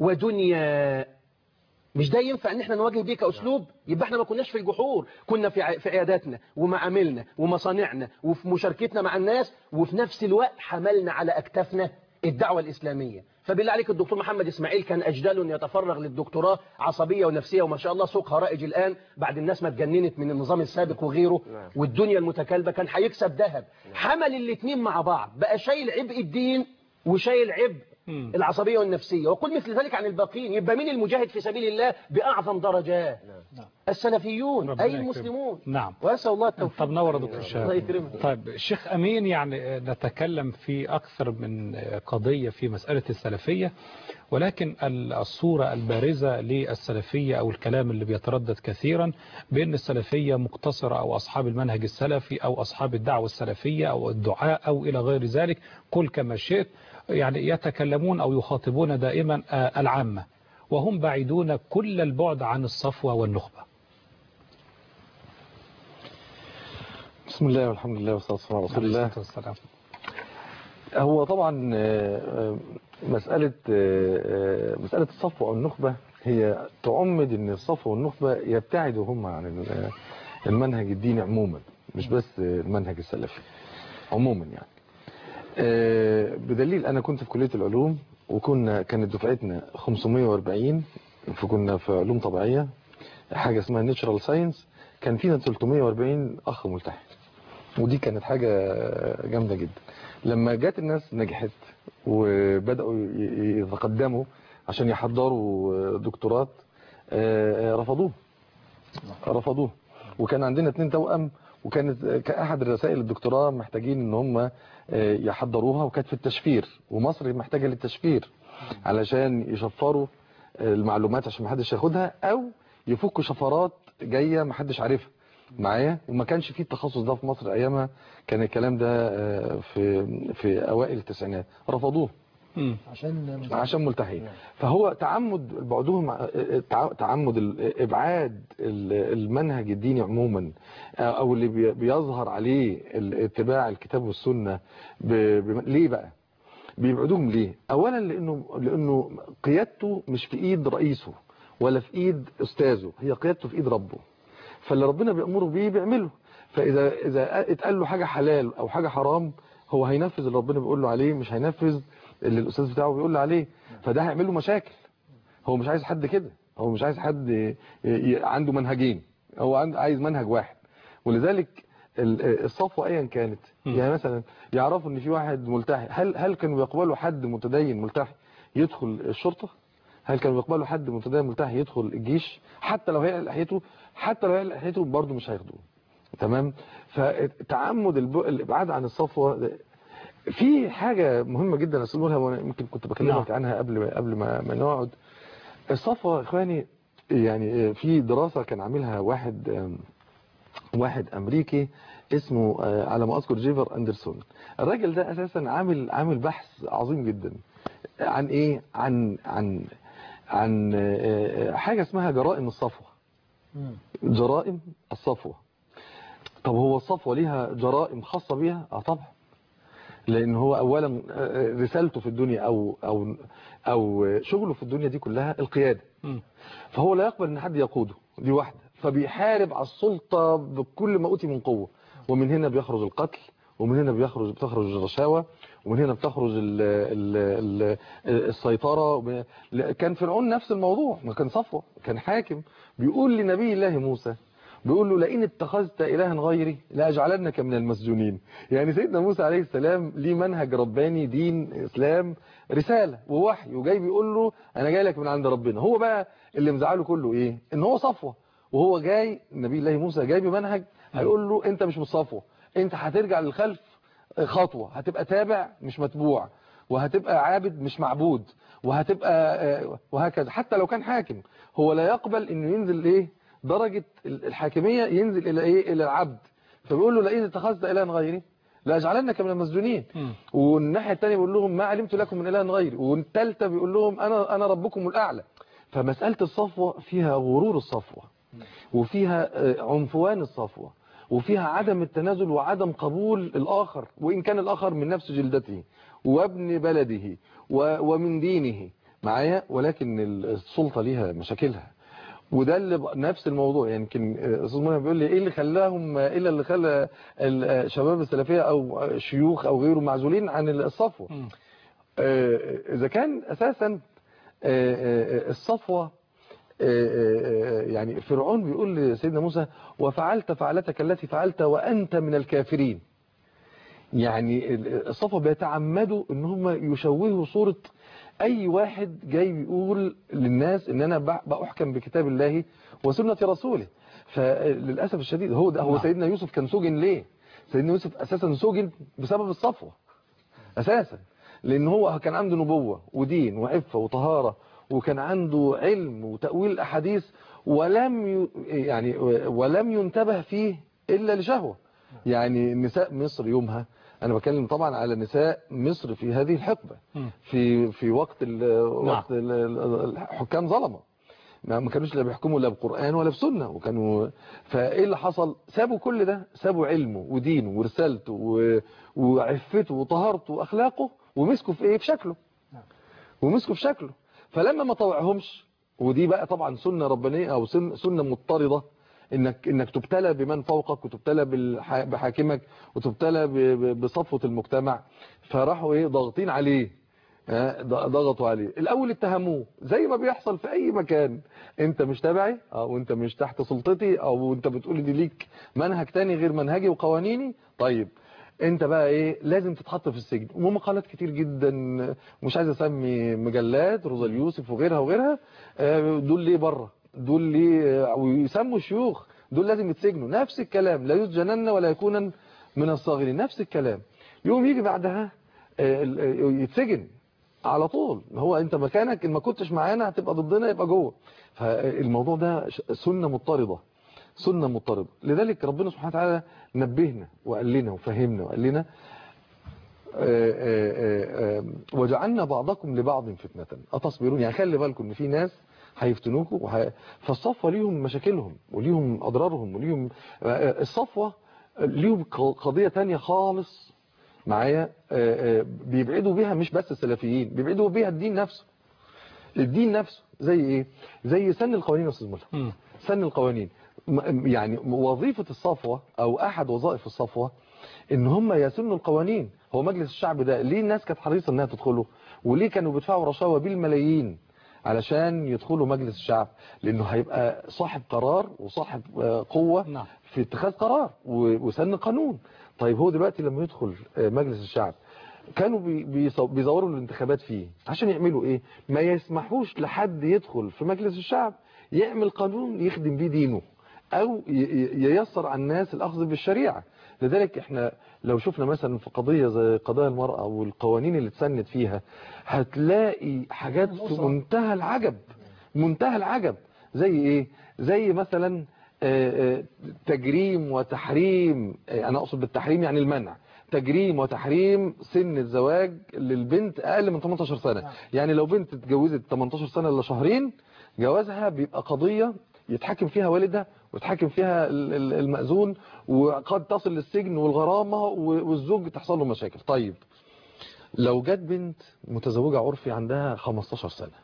ودنيا مش ده ينفع ان احنا نواجه بيه كاسلوب يبقى احنا ما كناش في الجحور كنا في ع- في عياداتنا ومعاملنا ومصانعنا وفي مشاركتنا مع الناس وفي نفس الوقت حملنا على اكتافنا الدعوه الاسلاميه فبالله عليك الدكتور محمد اسماعيل كان اجدال يتفرغ للدكتوراه عصبيه ونفسيه وما شاء الله سوقها رائج الان بعد الناس ما اتجننت من النظام السابق وغيره والدنيا المتكالبه كان هيكسب ذهب حمل الاثنين مع بعض بقى شايل عبء الدين وشايل عبء مم. العصبية والنفسية وقل مثل ذلك عن الباقين يبقى مين المجاهد في سبيل الله بأعظم درجات ربنا السلفيون أي يكرمك. المسلمون نعم وأسأل الله التوفيق طب نور يا دكتور الله شهاب يكرمك طيب الشيخ أمين يعني نتكلم في أكثر من قضية في مسألة السلفية ولكن الصورة البارزة للسلفية أو الكلام اللي بيتردد كثيرا بأن السلفية مقتصرة أو أصحاب المنهج السلفي أو أصحاب الدعوة السلفية أو الدعاء أو إلى غير ذلك كل كما شئت يعني يتكلمون أو يخاطبون دائما آه، العامة وهم بعيدون كل البعد عن الصفوة والنخبة بسم الله والحمد لله والصلاة والسلام على رسول الله عليه الصلاة والسلام. هو طبعا آه، آه، مسألة آه، آه، مسألة الصفوة أو النخبة هي تعمد أن الصفوة والنخبة يبتعدوا هم عن ال- المنهج الديني عموما مش بس المنهج السلفي عموما يعني آه، بدليل أنا كنت في كلية العلوم وكنا كانت دفعتنا 540 فكنا في علوم طبيعية حاجة اسمها نيتشرال ساينس كان فينا 340 أخ ملتحي ودي كانت حاجة جامدة جدا لما جات الناس نجحت وبدأوا ي- يتقدموا عشان يحضروا دكتورات آه، آه، رفضوه رفضوه وكان عندنا اتنين توأم وكانت كأحد الرسائل الدكتوراه محتاجين ان هم آه، يحضروها وكانت في التشفير ومصر محتاجة للتشفير علشان يشفروا آه، المعلومات عشان محدش ياخدها او يفكوا شفرات جاية محدش عارفها معايا وما كانش فيه التخصص ده في مصر ايامها كان الكلام ده آه، في في اوائل التسعينات رفضوه مم. عشان عشان ملتحين فهو تعمد بعضهم تع- تعمد ال- ابعاد ال- المنهج الديني عموما او اللي بي- بيظهر عليه ال- اتباع الكتاب والسنه ب- بم- ليه بقى بيبعدوهم ليه اولا لانه لانه قيادته مش في ايد رئيسه ولا في ايد استاذه هي قيادته في ايد ربه فاللي ربنا بيأمره بيه بيعمله فاذا اذا اتقال له حاجه حلال او حاجه حرام هو هينفذ اللي ربنا بيقول له عليه مش هينفذ اللي الاستاذ بتاعه بيقول له عليه فده هيعمل له مشاكل هو مش عايز حد كده هو مش عايز حد ي- ي- عنده منهجين هو عند- عايز منهج واحد ولذلك ال- الصفوه ايا كانت يعني مثلا يعرفوا ان في واحد ملتحي هل هل كانوا يقبلوا حد متدين ملتحي يدخل الشرطه هل كانوا يقبلوا حد متدين ملتحي يدخل الجيش حتى لو هي لحيته حتى لو هي لحيته برضه مش هياخدوه تمام فتعمد الب- الابعاد عن الصفوه ده- في حاجه مهمه جدا اسالها وانا يمكن كنت بكلمك نعم. عنها قبل ما قبل ما, ما نقعد الصفوه يا اخواني يعني في دراسه كان عاملها واحد آم، واحد امريكي اسمه آه، على ما اذكر جيفر اندرسون الراجل ده اساسا عامل عامل بحث عظيم جدا عن ايه عن عن عن آه، آه، حاجه اسمها جرائم الصفوه جرائم الصفوه طب هو الصفوه ليها جرائم خاصه بيها اه طبعا لان هو اولا آه، رسالته في الدنيا او او او شغله في الدنيا دي كلها القياده مم. فهو لا يقبل ان حد يقوده دي واحده فبيحارب على السلطه بكل ما اوتي من قوه ومن هنا بيخرج القتل ومن هنا بيخرج بتخرج الرشاوى ومن هنا بتخرج ال ال ال السيطره وب- لا، كان فرعون نفس الموضوع ما كان صفوه كان حاكم بيقول لنبي الله موسى بيقول له لئن اتخذت إلها غيري لأجعلنك من المسجونين يعني سيدنا موسى عليه السلام ليه منهج رباني دين إسلام رسالة ووحي وجاي بيقول له أنا جاي لك من عند ربنا هو بقى اللي مزعله كله إيه إن هو صفوة وهو جاي نبي الله موسى جاي بمنهج هيقول له أنت مش مصفوة أنت هترجع للخلف خطوة هتبقى تابع مش متبوع وهتبقى عابد مش معبود وهتبقى آه، وهكذا حتى لو كان حاكم هو لا يقبل انه ينزل ايه درجة الحاكمية ينزل الى ايه الى العبد فبيقول له لئن اتخذت الها غيري لاجعلنك من المسجونين مم. والناحية الثانية بيقول لهم ما علمت لكم من اله غيري والثالثة بيقول لهم انا انا ربكم الاعلى فمسألة الصفوة فيها غرور الصفوة وفيها آه، عنفوان الصفوة وفيها عدم التنازل وعدم قبول الآخر وإن كان الآخر من نفس جلدته وابن بلده و- ومن دينه معايا ولكن السلطة ليها مشاكلها وده اللي ب- نفس الموضوع يعني يمكن آه، استاذ منى بيقول لي ايه اللي خلاهم آه، الا اللي خلى الشباب السلفيه او آه، شيوخ او غيره معزولين عن الصفوه مم. آه، اذا كان اساسا آه، آه، الصفوه آه، آه، آه، يعني فرعون بيقول لسيدنا موسى وفعلت فعلتك التي فعلت وانت من الكافرين يعني ال- الصفوه بيتعمدوا ان هم يشوهوا صوره اي واحد جاي بيقول للناس ان انا بح- بحكم بكتاب الله وسنه رسوله فللاسف الشديد هو ده هو نعم. سيدنا يوسف كان سجن ليه سيدنا يوسف اساسا سجن بسبب الصفوه اساسا لان هو كان عنده نبوة ودين وعفة وطهارة وكان عنده علم وتأويل الاحاديث ولم ي... يعني ولم ينتبه فيه الا لشهوة يعني نساء مصر يومها انا بكلم طبعا على نساء مصر في هذه الحقبة مم. في في وقت ال... وقت ال- ال- الحكام ظلمه ما ما كانوش لا بيحكموا لا بقرآن ولا بسنة وكانوا فايه اللي حصل سابوا كل ده سابوا علمه ودينه ورسالته و... وعفته وطهارته واخلاقه ومسكوا في ايه في شكله ومسكوا في شكله فلما ما طوعهمش ودي بقى طبعا سنة ربانية او سن- سنة مضطردة انك انك تبتلى بمن فوقك وتبتلى بالح- بحاكمك وتبتلى ب- ب- بصفوة المجتمع فراحوا ايه ضاغطين عليه ها، ض- ضغطوا عليه الاول اتهموه زي ما بيحصل في اي مكان انت مش تبعي او انت مش تحت سلطتي او انت بتقول دي ليك منهج تاني غير منهجي وقوانيني طيب انت بقى ايه لازم تتحط في السجن ومقالات كتير جدا مش عايز اسمي مجلات روزا اليوسف وغيرها وغيرها آه، دول ليه بره دول ليه آه، ويسموا شيوخ دول لازم يتسجنوا نفس الكلام لا يسجنن ولا يكونن من الصاغرين نفس الكلام يوم يجي بعدها آه، ال- آه، يتسجن على طول هو انت مكانك ان ما كنتش معانا هتبقى ضدنا يبقى جوه فالموضوع ده ش- سنة مضطردة سنة مضطردة لذلك ربنا سبحانه وتعالى نبهنا وقال لنا وفهمنا وقال لنا آه، آه، آه، وجعلنا بعضكم لبعض فتنة أتصبرون يعني خلي بالكم إن في ناس هيفتنوكوا وهي... فالصفوة ليهم مشاكلهم وليهم أضرارهم وليهم آه، الصفوة ليهم ق- قضية تانية خالص معايا آه، آه، بيبعدوا بيها مش بس السلفيين بيبعدوا بيها الدين نفسه الدين نفسه زي ايه زي سن القوانين يا استاذ ملهم مم. سن القوانين م- يعني وظيفة الصفوة او احد وظائف الصفوة ان هم يسنوا القوانين هو مجلس الشعب ده ليه الناس كانت حريصة انها تدخله وليه كانوا بيدفعوا رشاوى بالملايين علشان يدخلوا مجلس الشعب لانه هيبقى صاحب قرار وصاحب آه، قوة نعم. في اتخاذ قرار و- وسن قانون طيب هو دلوقتي لما يدخل آه، مجلس الشعب كانوا بي- بيص- بيزوروا الانتخابات فيه عشان يعملوا ايه ما يسمحوش لحد يدخل في مجلس الشعب يعمل قانون يخدم بيه دينه او ي- ي- ييسر على الناس الاخذ بالشريعه لذلك احنا لو شفنا مثلا في قضيه زي قضايا المراه والقوانين اللي اتسنت فيها هتلاقي حاجات في منتهى العجب منتهى العجب زي ايه زي مثلا آه، آه، تجريم وتحريم آه، انا اقصد بالتحريم يعني المنع تجريم وتحريم سن الزواج للبنت اقل من 18 سنة يعني لو بنت اتجوزت 18 سنة الا شهرين جوازها بيبقى قضية يتحكم فيها والدها ويتحكم فيها ال- ال- المأذون وقد تصل للسجن والغرامة و- والزوج تحصل له مشاكل طيب لو جت بنت متزوجة عرفي عندها 15 سنة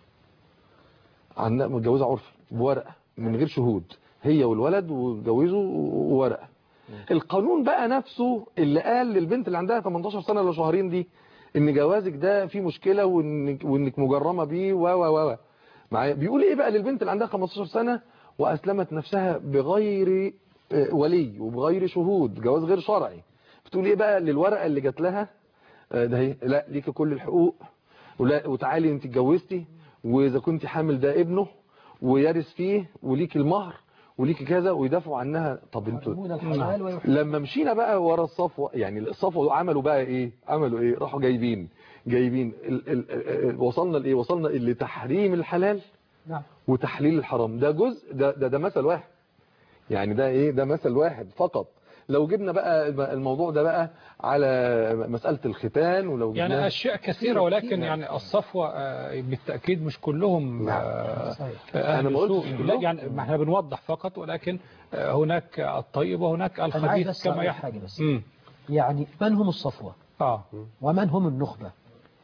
عندها متجوزة عرفي بورقة من غير شهود هي والولد واتجوزوا وورقة القانون بقى نفسه اللي قال للبنت اللي عندها 18 سنة ولا شهرين دي ان جوازك ده فيه مشكلة وانك, وإنك مجرمة بيه و و و معايا بيقول ايه بقى للبنت اللي عندها 15 سنة واسلمت نفسها بغير آه، ولي وبغير شهود جواز غير شرعي بتقول ايه بقى للورقة اللي جات لها آه، ده هي لا ليكي كل الحقوق ولا وتعالي انت اتجوزتي واذا كنت حامل ده ابنه ويرث فيه وليكي المهر وليكي كذا ويدافعوا عنها طب انتوا يحرمون الحلال ويحرمون لما مشينا بقى ورا الصفوة يعني الصفوة عملوا بقى ايه عملوا ايه راحوا جايبين جايبين ال ال ال وصلنا لايه وصلنا لتحريم الحلال نعم وتحليل الحرام ده جزء ده ده, ده مثل واحد يعني ده ايه ده مثل واحد فقط لو جبنا بقى الموضوع ده بقى على مسألة الختان ولو يعني جبناه أشياء كثيرة ولكن يعني الصفوة آه، بالتأكيد مش كلهم آه، صحيح. أهل أنا ما قلتش سوء. لا كلهم. يعني ما احنا بنوضح فقط ولكن آه، هناك الطيب وهناك أنا عايز الخبيث بس كما أقول يحدث حاجة بس مم. يعني من هم الصفوة اه ومن هم النخبة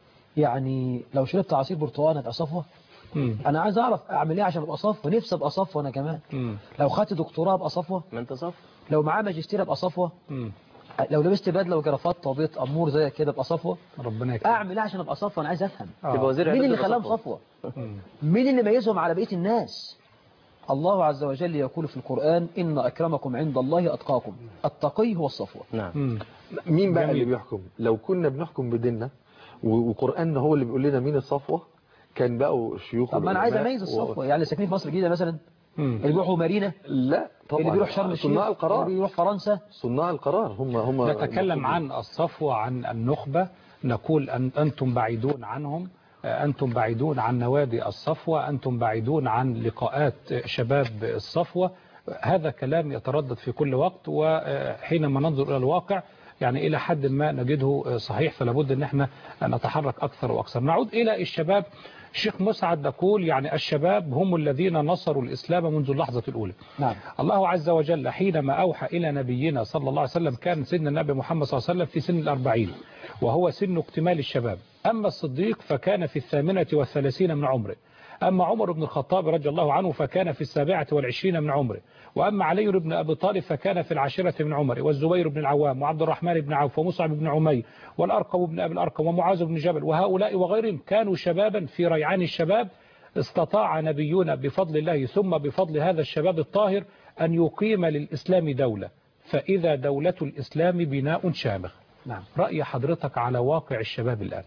يعني لو شربت عصير برتقال هتبقى صفوة مم. انا عايز اعرف اعمل ايه عشان ابقى صفوة نفسي ابقى صفوة انا كمان مم. لو خدت دكتوراه ابقى صفوة ما انت صف لو معاه ماجستير ابقى صفوة مم. لو لبست بدله وجرافات وبيت امور زي كده ابقى صفوة ربنا يكرمك اعمل ايه عشان ابقى صفوة انا عايز افهم آه. تبقى وزير مين إعداد اللي تبقى خلاهم صفوة. صفوة مم. مين اللي ميزهم على بقية الناس الله عز وجل يقول في القرآن إن أكرمكم عند الله أتقاكم التقي هو الصفوة نعم مم. مين بقى جميل. اللي بيحكم لو كنا بنحكم بديننا و- وقرآننا هو اللي بيقول لنا مين الصفوة كان بقوا الشيوخ طب ما أنا عايز والعلماء أميز و- الصفوة يعني اللي ساكنين في مصر الجديدة مثلا مم. اللي بيروحوا مارينا لا طبعا اللي بيروح شرم الشيخ صناع اللي القرار بيروح فرنسا صناع القرار هم هم نتكلم عن الصفوة عن النخبة نقول أن أنتم بعيدون عنهم آه، أنتم بعيدون عن نوادي الصفوة أنتم بعيدون عن لقاءات شباب الصفوة هذا كلام يتردد في كل وقت وحينما ننظر إلى الواقع يعني إلى حد ما نجده صحيح فلا بد أن احنا نتحرك أكثر وأكثر نعود إلى الشباب الشيخ مسعد يقول يعني الشباب هم الذين نصروا الإسلام منذ اللحظة الأولى نعم الله عز وجل حينما أوحى إلى نبينا صلى الله عليه وسلم كان سن النبي محمد صلى الله عليه وسلم في سن الأربعين وهو سن اكتمال الشباب أما الصديق فكان في الثامنة والثلاثين من عمره أما عمر بن الخطاب رضي الله عنه فكان في السابعة والعشرين من عمره وأما علي بن أبي طالب فكان في العاشرة من عمره والزبير بن العوام وعبد الرحمن بن عوف ومصعب بن عمير والأرقم بن أبي الأرقم ومعاذ بن جبل وهؤلاء وغيرهم كانوا شبابا في ريعان الشباب استطاع نبينا بفضل الله ثم بفضل هذا الشباب الطاهر أن يقيم للإسلام دولة فإذا دولة الإسلام بناء شامخ نعم رأي حضرتك على واقع الشباب الآن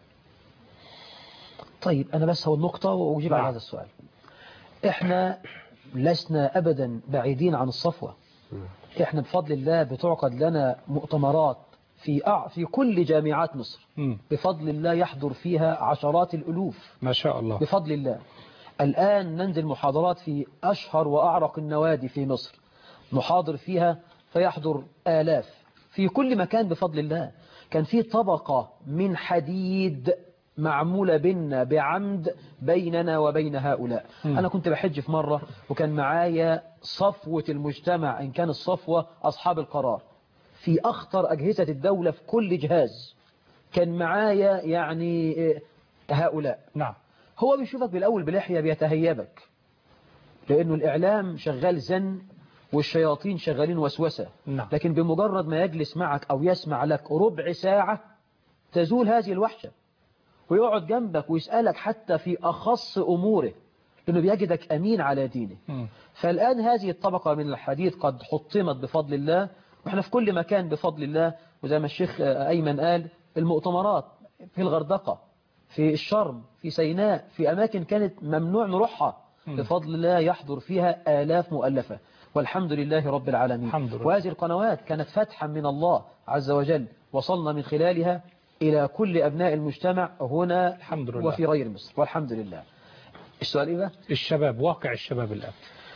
طيب أنا بس هو النقطة وأجيب على نعم. هذا السؤال إحنا لسنا أبدا بعيدين عن الصفوة إحنا بفضل الله بتعقد لنا مؤتمرات في أع... في كل جامعات مصر مم. بفضل الله يحضر فيها عشرات الألوف ما شاء الله بفضل الله الآن ننزل محاضرات في أشهر وأعرق النوادي في مصر نحاضر فيها فيحضر آلاف في كل مكان بفضل الله كان في طبقة من حديد معمولة بيننا بعمد بيننا وبين هؤلاء مم. أنا كنت بحج في مرة وكان معايا صفوة المجتمع إن كان الصفوة أصحاب القرار في أخطر أجهزة الدولة في كل جهاز كان معايا يعني إيه، هؤلاء نعم هو بيشوفك بالأول بلحية بيتهيبك لأنه الإعلام شغال زن والشياطين شغالين وسوسة نعم. لكن بمجرد ما يجلس معك أو يسمع لك ربع ساعة تزول هذه الوحشة ويقعد جنبك ويسألك حتى في أخص أموره لأنه بيجدك أمين على دينه مم. فالآن هذه الطبقة من الحديد قد حطمت بفضل الله وإحنا في كل مكان بفضل الله وزي ما الشيخ أيمن قال المؤتمرات في الغردقة في الشرم في سيناء في أماكن كانت ممنوع نروحها بفضل الله يحضر فيها آلاف مؤلفة والحمد لله رب العالمين الحمد لله. وهذه القنوات كانت فتحا من الله عز وجل وصلنا من خلالها إلى كل أبناء المجتمع هنا الحمد لله. وفي غير مصر والحمد لله السؤال إيه بقى؟ الشباب واقع الشباب الآن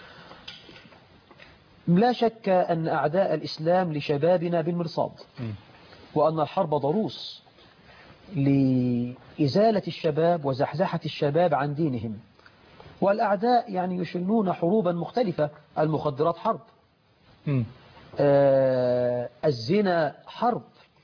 لا شك أن أعداء الإسلام لشبابنا بالمرصاد مم. وأن الحرب ضروس لإزالة الشباب وزحزحة الشباب عن دينهم والأعداء يعني يشنون حروبا مختلفة المخدرات حرب مم. آه، الزنا حرب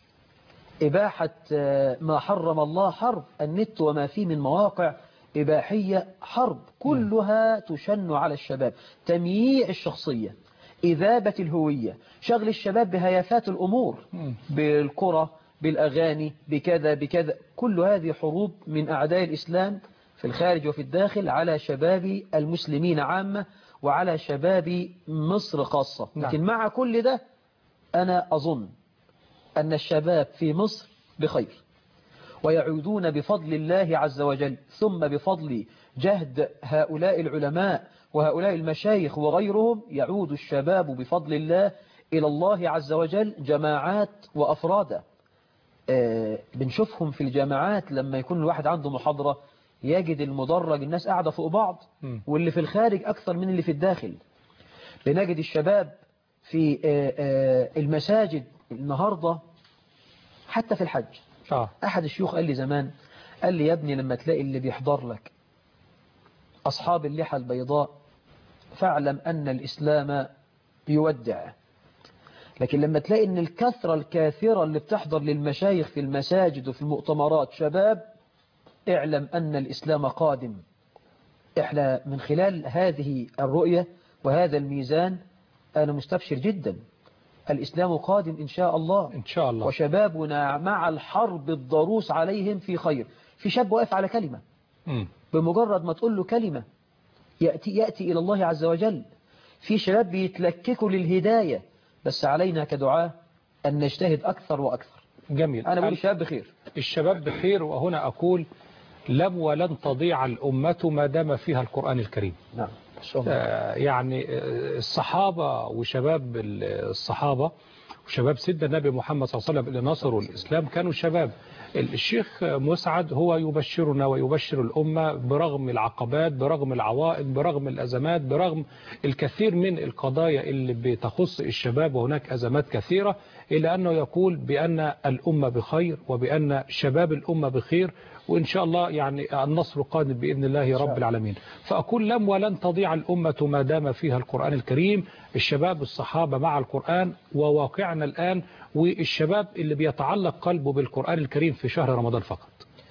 إباحة آه، ما حرم الله حرب النت وما فيه من مواقع إباحية حرب كلها تشن على الشباب تمييع الشخصية إذابة الهوية شغل الشباب بهيافات الأمور مم. بالكرة بالأغاني بكذا بكذا كل هذه حروب من أعداء الإسلام في الخارج وفي الداخل على شباب المسلمين عامة وعلى شباب مصر خاصة نعم. لكن مع كل ده أنا أظن أن الشباب في مصر بخير ويعودون بفضل الله عز وجل ثم بفضل جهد هؤلاء العلماء وهؤلاء المشايخ وغيرهم يعود الشباب بفضل الله إلى الله عز وجل جماعات وأفرادا آه، بنشوفهم في الجامعات لما يكون الواحد عنده محاضرة يجد المدرج الناس قاعدة فوق بعض مم. واللي في الخارج أكثر من اللي في الداخل بنجد الشباب في آه، آه، المساجد النهاردة حتى في الحج آه. أحد الشيوخ قال لي زمان قال لي يا ابني لما تلاقي اللي بيحضر لك أصحاب اللحى البيضاء فاعلم أن الإسلام يودع لكن لما تلاقي أن الكثرة الكاثرة اللي بتحضر للمشايخ في المساجد وفي المؤتمرات شباب اعلم أن الإسلام قادم احنا من خلال هذه الرؤية وهذا الميزان أنا مستبشر جدا الإسلام قادم إن شاء الله إن شاء الله وشبابنا مع الحرب الضروس عليهم في خير في شاب واقف على كلمة مم. بمجرد ما تقول له كلمة يأتي, يأتي إلى الله عز وجل في شباب بيتلككوا للهداية بس علينا كدعاة أن نجتهد أكثر وأكثر جميل أنا بقول ال- الشباب بخير الشباب بخير وهنا أقول لم ولن تضيع الأمة ما دام فيها القرآن الكريم نعم آه، يعني آه، الصحابة وشباب ال- الصحابة وشباب سيدنا النبي محمد صلى الله عليه وسلم اللي نصروا الإسلام كانوا شباب الشيخ مسعد هو يبشرنا ويبشر الأمة برغم العقبات برغم العوائق برغم الأزمات برغم الكثير من القضايا اللي بتخص الشباب وهناك أزمات كثيرة إلا أنه يقول بأن الأمة بخير وبأن شباب الأمة بخير وإن شاء الله يعني النصر قادم بإذن الله رب العالمين فأقول لم ولن تضيع الأمة ما دام فيها القرآن الكريم الشباب الصحابة مع القرآن وواقعنا الآن والشباب اللي بيتعلق قلبه بالقرآن الكريم في شهر رمضان فقط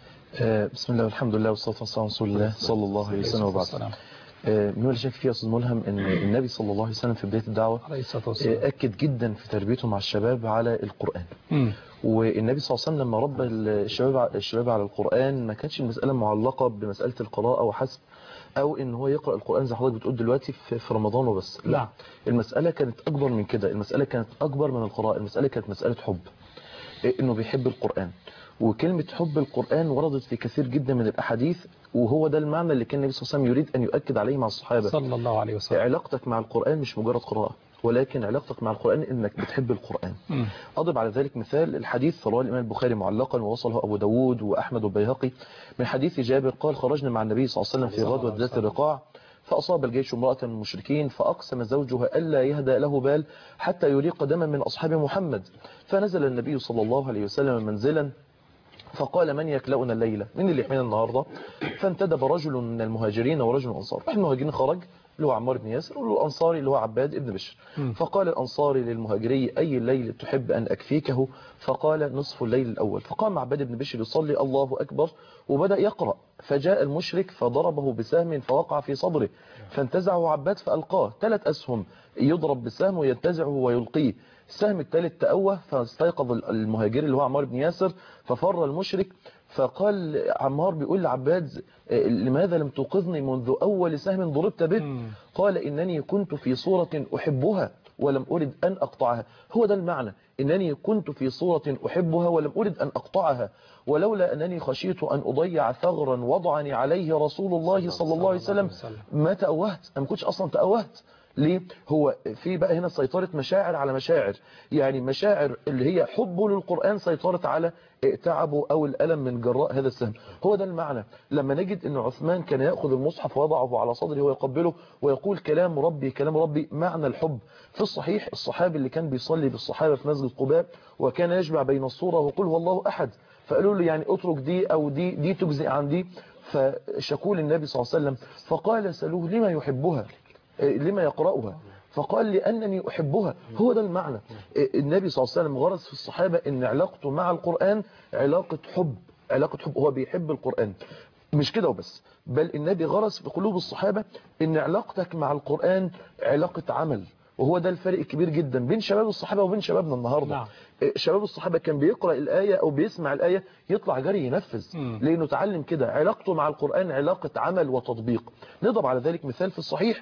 آه، بسم الله والحمد لله والصلاة والسلام على رسول الله صلى الله عليه وسلم وبعد السلام. آه، من ولا شك فيه يا أستاذ ملهم أن النبي صلى الله عليه وسلم في بداية الدعوة عليه الصلاة آه، والسلام أكد جدا في تربيته مع الشباب على القرآن مم. والنبي صلى الله عليه وسلم لما ربى الشباب الشباب على القرآن ما كانتش المسألة معلقة بمسألة القراءة وحسب أو إن هو يقرأ القرآن زي حضرتك بتقول دلوقتي في في رمضان وبس لا نعم. المسألة كانت أكبر من كده المسألة كانت أكبر من القراءة المسألة كانت مسألة حب إيه، إنه بيحب القرآن وكلمة حب القرآن وردت في كثير جدا من الأحاديث وهو ده المعنى اللي كان النبي صلى الله عليه وسلم يريد أن يؤكد عليه مع الصحابة صلى الله عليه وسلم علاقتك مع القرآن مش مجرد قراءة ولكن علاقتك مع القرآن إنك بتحب القرآن مم. أضرب على ذلك مثال الحديث رواه الإمام البخاري معلقا ووصله أبو داود وأحمد والبيهقي من حديث جابر قال خرجنا مع النبي صلى الله عليه وسلم في غزوة ذات الرقاع فأصاب الجيش امرأة من المشركين فأقسم زوجها ألا يهدأ له بال حتى يريق دما من أصحاب محمد فنزل النبي صلى الله عليه وسلم منزلا فقال من يكلأنا الليلة من اللي يحمينا النهاردة فانتدب رجل من المهاجرين ورجل من الأنصار واحد من المهاجرين خرج اللي هو عمار بن ياسر والأنصاري اللي هو عباد ابن بشر فقال الأنصاري للمهاجري أي الليل تحب أن أكفيكه فقال نصف الليل الأول فقام عباد بن بشر يصلي الله أكبر وبدأ يقرأ فجاء المشرك فضربه بسهم فوقع في صدره فانتزعه عباد فألقاه ثلاث أسهم يضرب بسهم وينتزعه ويلقيه السهم الثالث تأوه فاستيقظ المهاجر اللي هو عمار بن ياسر ففر المشرك فقال عمار بيقول لعباد لماذا لم توقظني منذ أول سهم ضربت به قال إنني كنت في صورة أحبها ولم أرد أن أقطعها هو ده المعنى إنني كنت في صورة أحبها ولم أرد أن أقطعها ولولا أنني خشيت أن أضيع ثغرا وضعني عليه رسول الله صلى الله عليه وسلم ما تأوهت أنا ما كنتش أصلا تأوهت ليه هو في بقى هنا سيطرة مشاعر على مشاعر يعني مشاعر اللي هي حبه للقرآن سيطرت على تعبه أو الألم من جراء هذا السهم هو ده المعنى لما نجد أن عثمان كان يأخذ المصحف ويضعه على صدره ويقبله ويقول كلام ربي كلام ربي معنى الحب في الصحيح الصحابي اللي كان بيصلي بالصحابة في مسجد قباء وكان يجمع بين الصورة وقل هو الله أحد فقالوا له يعني اترك دي أو دي دي تجزئ عن دي فشكوا للنبي صلى الله عليه وسلم فقال سألوه لما يحبها لما يقرأها فقال لأنني أحبها هو ده المعنى النبي صلى الله عليه وسلم غرس في الصحابة أن علاقته مع القرآن علاقة حب علاقة حب هو بيحب القرآن مش كده وبس بل النبي غرس في قلوب الصحابة أن علاقتك مع القرآن علاقة عمل وهو ده الفرق الكبير جدا بين شباب الصحابة وبين شبابنا النهاردة نعم. شباب الصحابة كان بيقرأ الآية أو بيسمع الآية يطلع جري ينفذ مم. لأنه تعلم كده علاقته مع القرآن علاقة عمل وتطبيق نضرب على ذلك مثال في الصحيح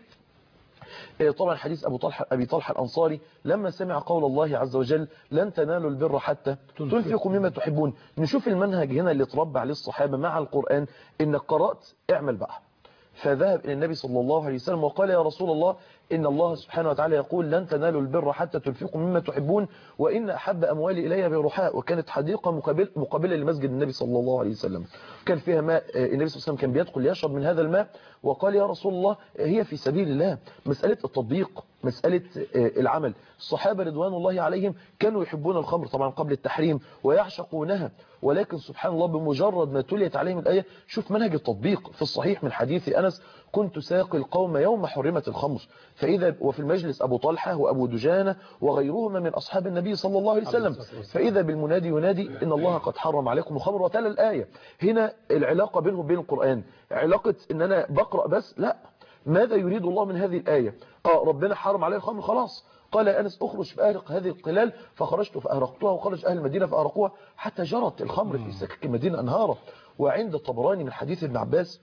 إيه طبعا حديث أبو طلحة أبي طلحة الأنصاري لما سمع قول الله عز وجل لن تنالوا البر حتى تنفقوا مما تحبون نشوف المنهج هنا اللي اتربى عليه الصحابة مع القرآن إنك قرأت اعمل بقى فذهب إلى النبي صلى الله عليه وسلم وقال يا رسول الله إن الله سبحانه وتعالى يقول لن تنالوا البر حتى تنفقوا مما تحبون وإن أحب أموالي إلي برحاء وكانت حديقة مقابل مقابلة لمسجد النبي صلى الله عليه وسلم كان فيها ماء النبي صلى الله عليه وسلم كان بيدخل يشرب من هذا الماء وقال يا رسول الله هي في سبيل الله مسألة التطبيق مسألة العمل الصحابة رضوان الله عليهم كانوا يحبون الخمر طبعا قبل التحريم ويعشقونها ولكن سبحان الله بمجرد ما تليت عليهم الآية شوف منهج التطبيق في الصحيح من حديث أنس كنت ساقي القوم يوم حرمت الخمر فإذا وفي المجلس أبو طلحة وأبو دجانة وغيرهما من أصحاب النبي صلى الله عليه وسلم فإذا بالمنادي ينادي إن الله قد حرم عليكم الخمر وتلا الآية هنا العلاقة بينه وبين القرآن علاقة إن أنا بقرأ بس لا ماذا يريد الله من هذه الآية آه ربنا حرم عليه الخمر خلاص قال يا أنس أخرج فأهرق هذه القلال فخرجت فأهرقتها وخرج أهل المدينة فأهرقوها حتى جرت الخمر في سكك المدينة أنهارا وعند الطبراني من حديث ابن عباس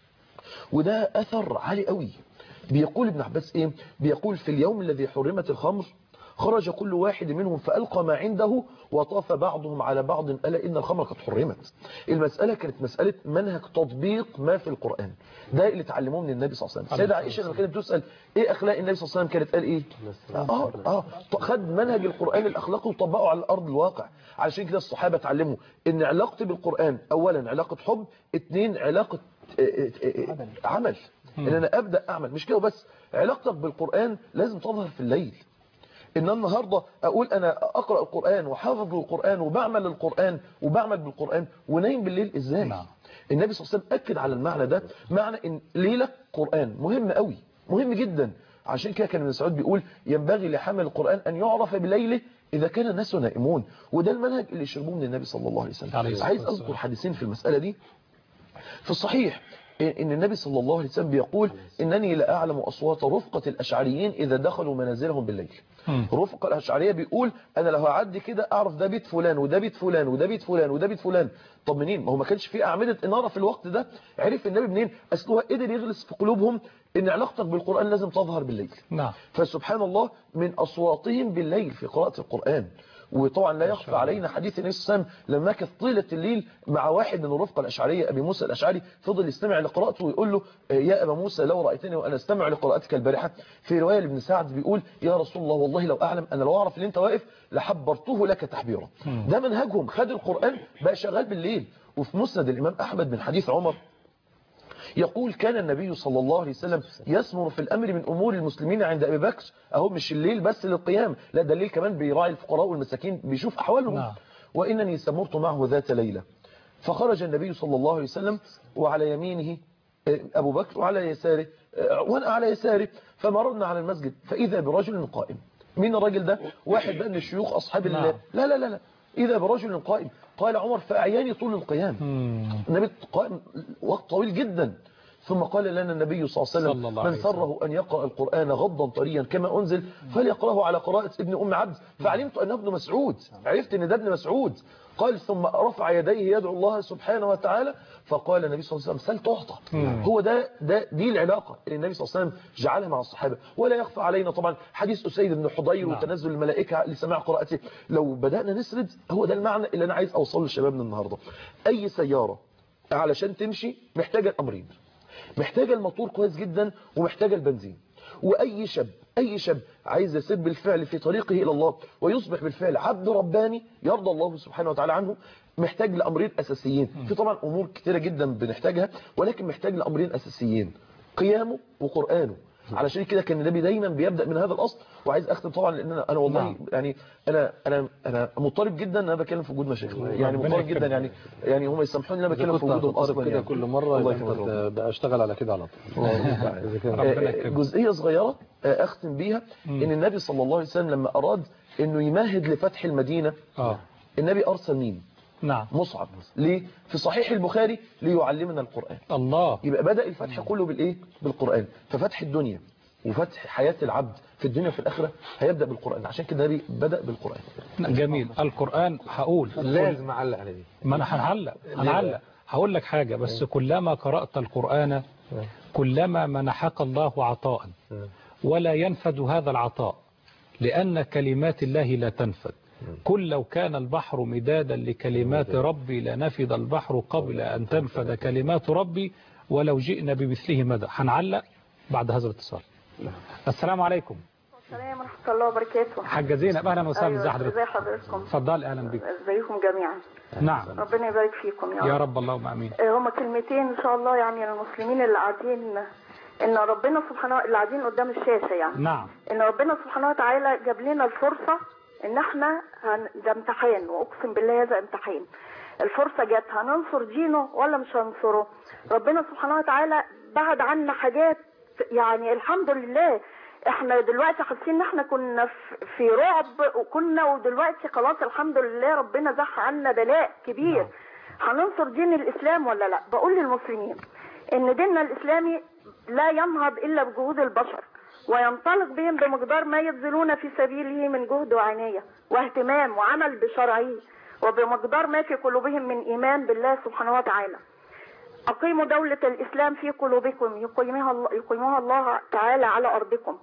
وده أثر عالي قوي بيقول ابن عباس إيه بيقول في اليوم الذي حرمت الخمر خرج كل واحد منهم فألقى ما عنده وطاف بعضهم على بعض ألا إن الخمر قد حرمت المسألة كانت مسألة منهج تطبيق ما في القرآن ده اللي تعلموه من النبي صلى الله عليه وسلم سيدة عائشة لما كانت بتسأل إيه أخلاق النبي صلى الله عليه وسلم كانت قال إيه آه آه خد منهج القرآن الأخلاقي وطبقه على الأرض الواقع علشان كده الصحابة اتعلموا إن علاقتي بالقرآن أولا علاقة حب اتنين علاقة عمل ان انا ابدا اعمل مش كده بس علاقتك بالقران لازم تظهر في الليل ان أنا النهارده اقول انا اقرا القران وحافظ القران وبعمل القران وبعمل بالقران ونايم بالليل ازاي نعم. النبي صلى الله عليه وسلم اكد على المعنى ده معنى ان ليلك قران مهم قوي مهم جدا عشان كده كان ابن مسعود بيقول ينبغي لحامل القران ان يعرف بليله اذا كان الناس نائمون وده المنهج اللي شربوه من النبي صلى الله عليه وسلم عليه الصلاة عايز والسلام. اذكر حديثين في المساله دي في الصحيح إن النبي صلى الله عليه وسلم بيقول إنني لا أعلم أصوات رفقة الأشعريين إذا دخلوا منازلهم بالليل مم. رفقة الأشعرية بيقول أنا لو هعدي كده أعرف ده بيت فلان وده بيت فلان وده بيت فلان وده بيت فلان طب منين ما هو ما كانش في أعمدة إنارة في الوقت ده عرف النبي منين أصل هو قدر يغلس في قلوبهم إن علاقتك بالقرآن لازم تظهر بالليل نعم فسبحان الله من أصواتهم بالليل في قراءة القرآن وطبعا لا يخفى علينا حديث النبي صلى الله عليه وسلم لما كانت طيلة الليل مع واحد من الرفقة الأشعرية أبي موسى الأشعري فضل يستمع لقراءته ويقول له آه، يا أبا موسى لو رأيتني وأنا استمع لقراءتك البارحة في رواية لابن سعد بيقول يا رسول الله والله لو أعلم أنا لو أعرف اللي أنت واقف لحبرته لك تحبيرا ده منهجهم خد القرآن بقى شغال بالليل وفي مسند الإمام أحمد من حديث عمر يقول كان النبي صلى الله عليه وسلم يسمر في الأمر من أمور المسلمين عند أبي بكر أهو مش الليل بس للقيام لا ده الليل كمان بيراعي الفقراء والمساكين بيشوف أحوالهم نعم. وإنني سمرت معه ذات ليلة فخرج النبي صلى الله عليه وسلم وعلى يمينه أبو بكر وعلى يساره وأنا على يساره فمررنا على المسجد فإذا برجل قائم مين الراجل ده واحد بقى من الشيوخ أصحاب نعم. الله لا لا لا لا إذا برجل قائم قال عمر فأعياني طول القيام مم. النبي قائم وقت طويل جدا ثم قال لنا النبي صلى الله عليه صلى وسلم الله من عليه سره أن يقرأ القرآن غضا طريا كما أنزل فليقرأه على قراءة ابن أم عبد فعلمت أنه ابن مسعود عرفت أن ده ابن مسعود قال ثم رفع يديه يدعو الله سبحانه وتعالى فقال النبي صلى الله عليه وسلم سل تعطى هو ده ده دي العلاقة اللي النبي صلى الله عليه وسلم جعلها مع الصحابة ولا يخفى علينا طبعا حديث أسيد بن حضير نعم. وتنزل الملائكة لسماع قراءته لو بدأنا نسرد هو ده المعنى اللي أنا عايز أوصله لشبابنا النهاردة أي سيارة علشان تمشي محتاجة الأمرين محتاجة الموتور كويس جدا ومحتاجة البنزين وأي شاب أي شاب عايز يسير بالفعل في طريقه إلى الله ويصبح بالفعل عبد رباني يرضى الله سبحانه وتعالى عنه محتاج لأمرين أساسيين في طبعا أمور كتيرة جدا بنحتاجها ولكن محتاج لأمرين أساسيين قيامه وقرآنه علشان كده كان النبي دايما بيبدا من هذا الاصل وعايز اختم طبعا لان انا انا والله نعم. يعني انا انا انا مضطرب جدا ان انا بتكلم في وجود مشايخنا يعني ربنا مضطرب جدا يكرمك. يعني يعني هم يسامحوني ان انا إذا بتكلم في كنت وجودهم هتضطرب اصلا كده يعني كل مرة الله يبقى يكرمك أنت بقى اشتغل على كده على طول إذا كان- ربنا آه، يكرمك. جزئية صغيرة آه، أختم بيها إن النبي صلى الله عليه وسلم لما أراد إنه يمهد لفتح المدينة آه النبي أرسل مين نعم مصعب ليه في صحيح البخاري ليعلمنا القرآن الله يبقى بدأ الفتح كله بالإيه بالقرآن ففتح الدنيا وفتح حياة العبد في الدنيا وفي الآخرة هيبدأ بالقرآن عشان كده النبي بدأ بالقرآن جميل القرآن هقول لازم أعلق على دي ما انا هنعلق هنعلق هقول لك حاجة بس كلما قرأت القرآن كلما منحك الله عطاء ولا ينفد هذا العطاء لأن كلمات الله لا تنفد كل لو كان البحر مدادا لكلمات ربي لنفد البحر قبل أن تنفد كلمات ربي ولو جئنا بمثله مدى هنعلق بعد هذا الاتصال السلام عليكم السلام ورحمة الله وبركاته حاجة زينب أهلا وسهلا ازي أيوة، حضرتك ازي حضرتكم اتفضل أهلا بك ازيكم جميعا نعم ربنا يبارك فيكم يا, يا رب رب اللهم امين آه، هما كلمتين ان شاء الله يعني للمسلمين اللي قاعدين ان ربنا سبحانه اللي قاعدين قدام الشاشة يعني نعم ان ربنا سبحانه وتعالى جاب لنا الفرصة ان احنا هن... ده امتحان واقسم بالله هذا امتحان الفرصة جت هننصر دينه ولا مش هننصره ربنا سبحانه وتعالى بعد عنا حاجات يعني الحمد لله احنا دلوقتي حاسين ان احنا كنا في- في رعب وكنا ودلوقتي خلاص الحمد لله ربنا زح عنا بلاء كبير هننصر دين الاسلام ولا لا بقول للمسلمين ان ديننا الاسلامي لا ينهض الا بجهود البشر وينطلق بهم بمقدار ما يبذلون في سبيله من جهد وعناية واهتمام وعمل بشرعه وبمقدار ما في قلوبهم من إيمان بالله سبحانه وتعالى أقيموا دولة الإسلام في قلوبكم يقيمها الله, يقيمها الله تعالى على أرضكم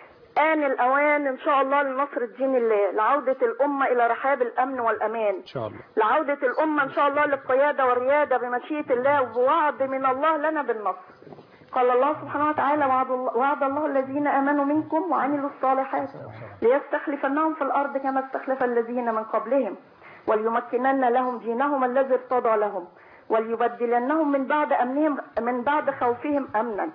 آن الأوان إن شاء الله لنصر الدين الله لعودة الأمة إلى رحاب الأمن والأمان ان شاء الله لعودة الأمة إن شاء الله للقيادة والريادة بمشيئة الله وبوعد من الله لنا بالنصر قال الله سبحانه وتعالى وعد الله, وعد الله الذين آمنوا منكم وعملوا الصالحات ليستخلفنهم في الأرض كما استخلف الذين من قبلهم وليمكنن لهم دينهم الذي ارتضى لهم وليبدلنهم من بعد أمنهم من بعد خوفهم أمنا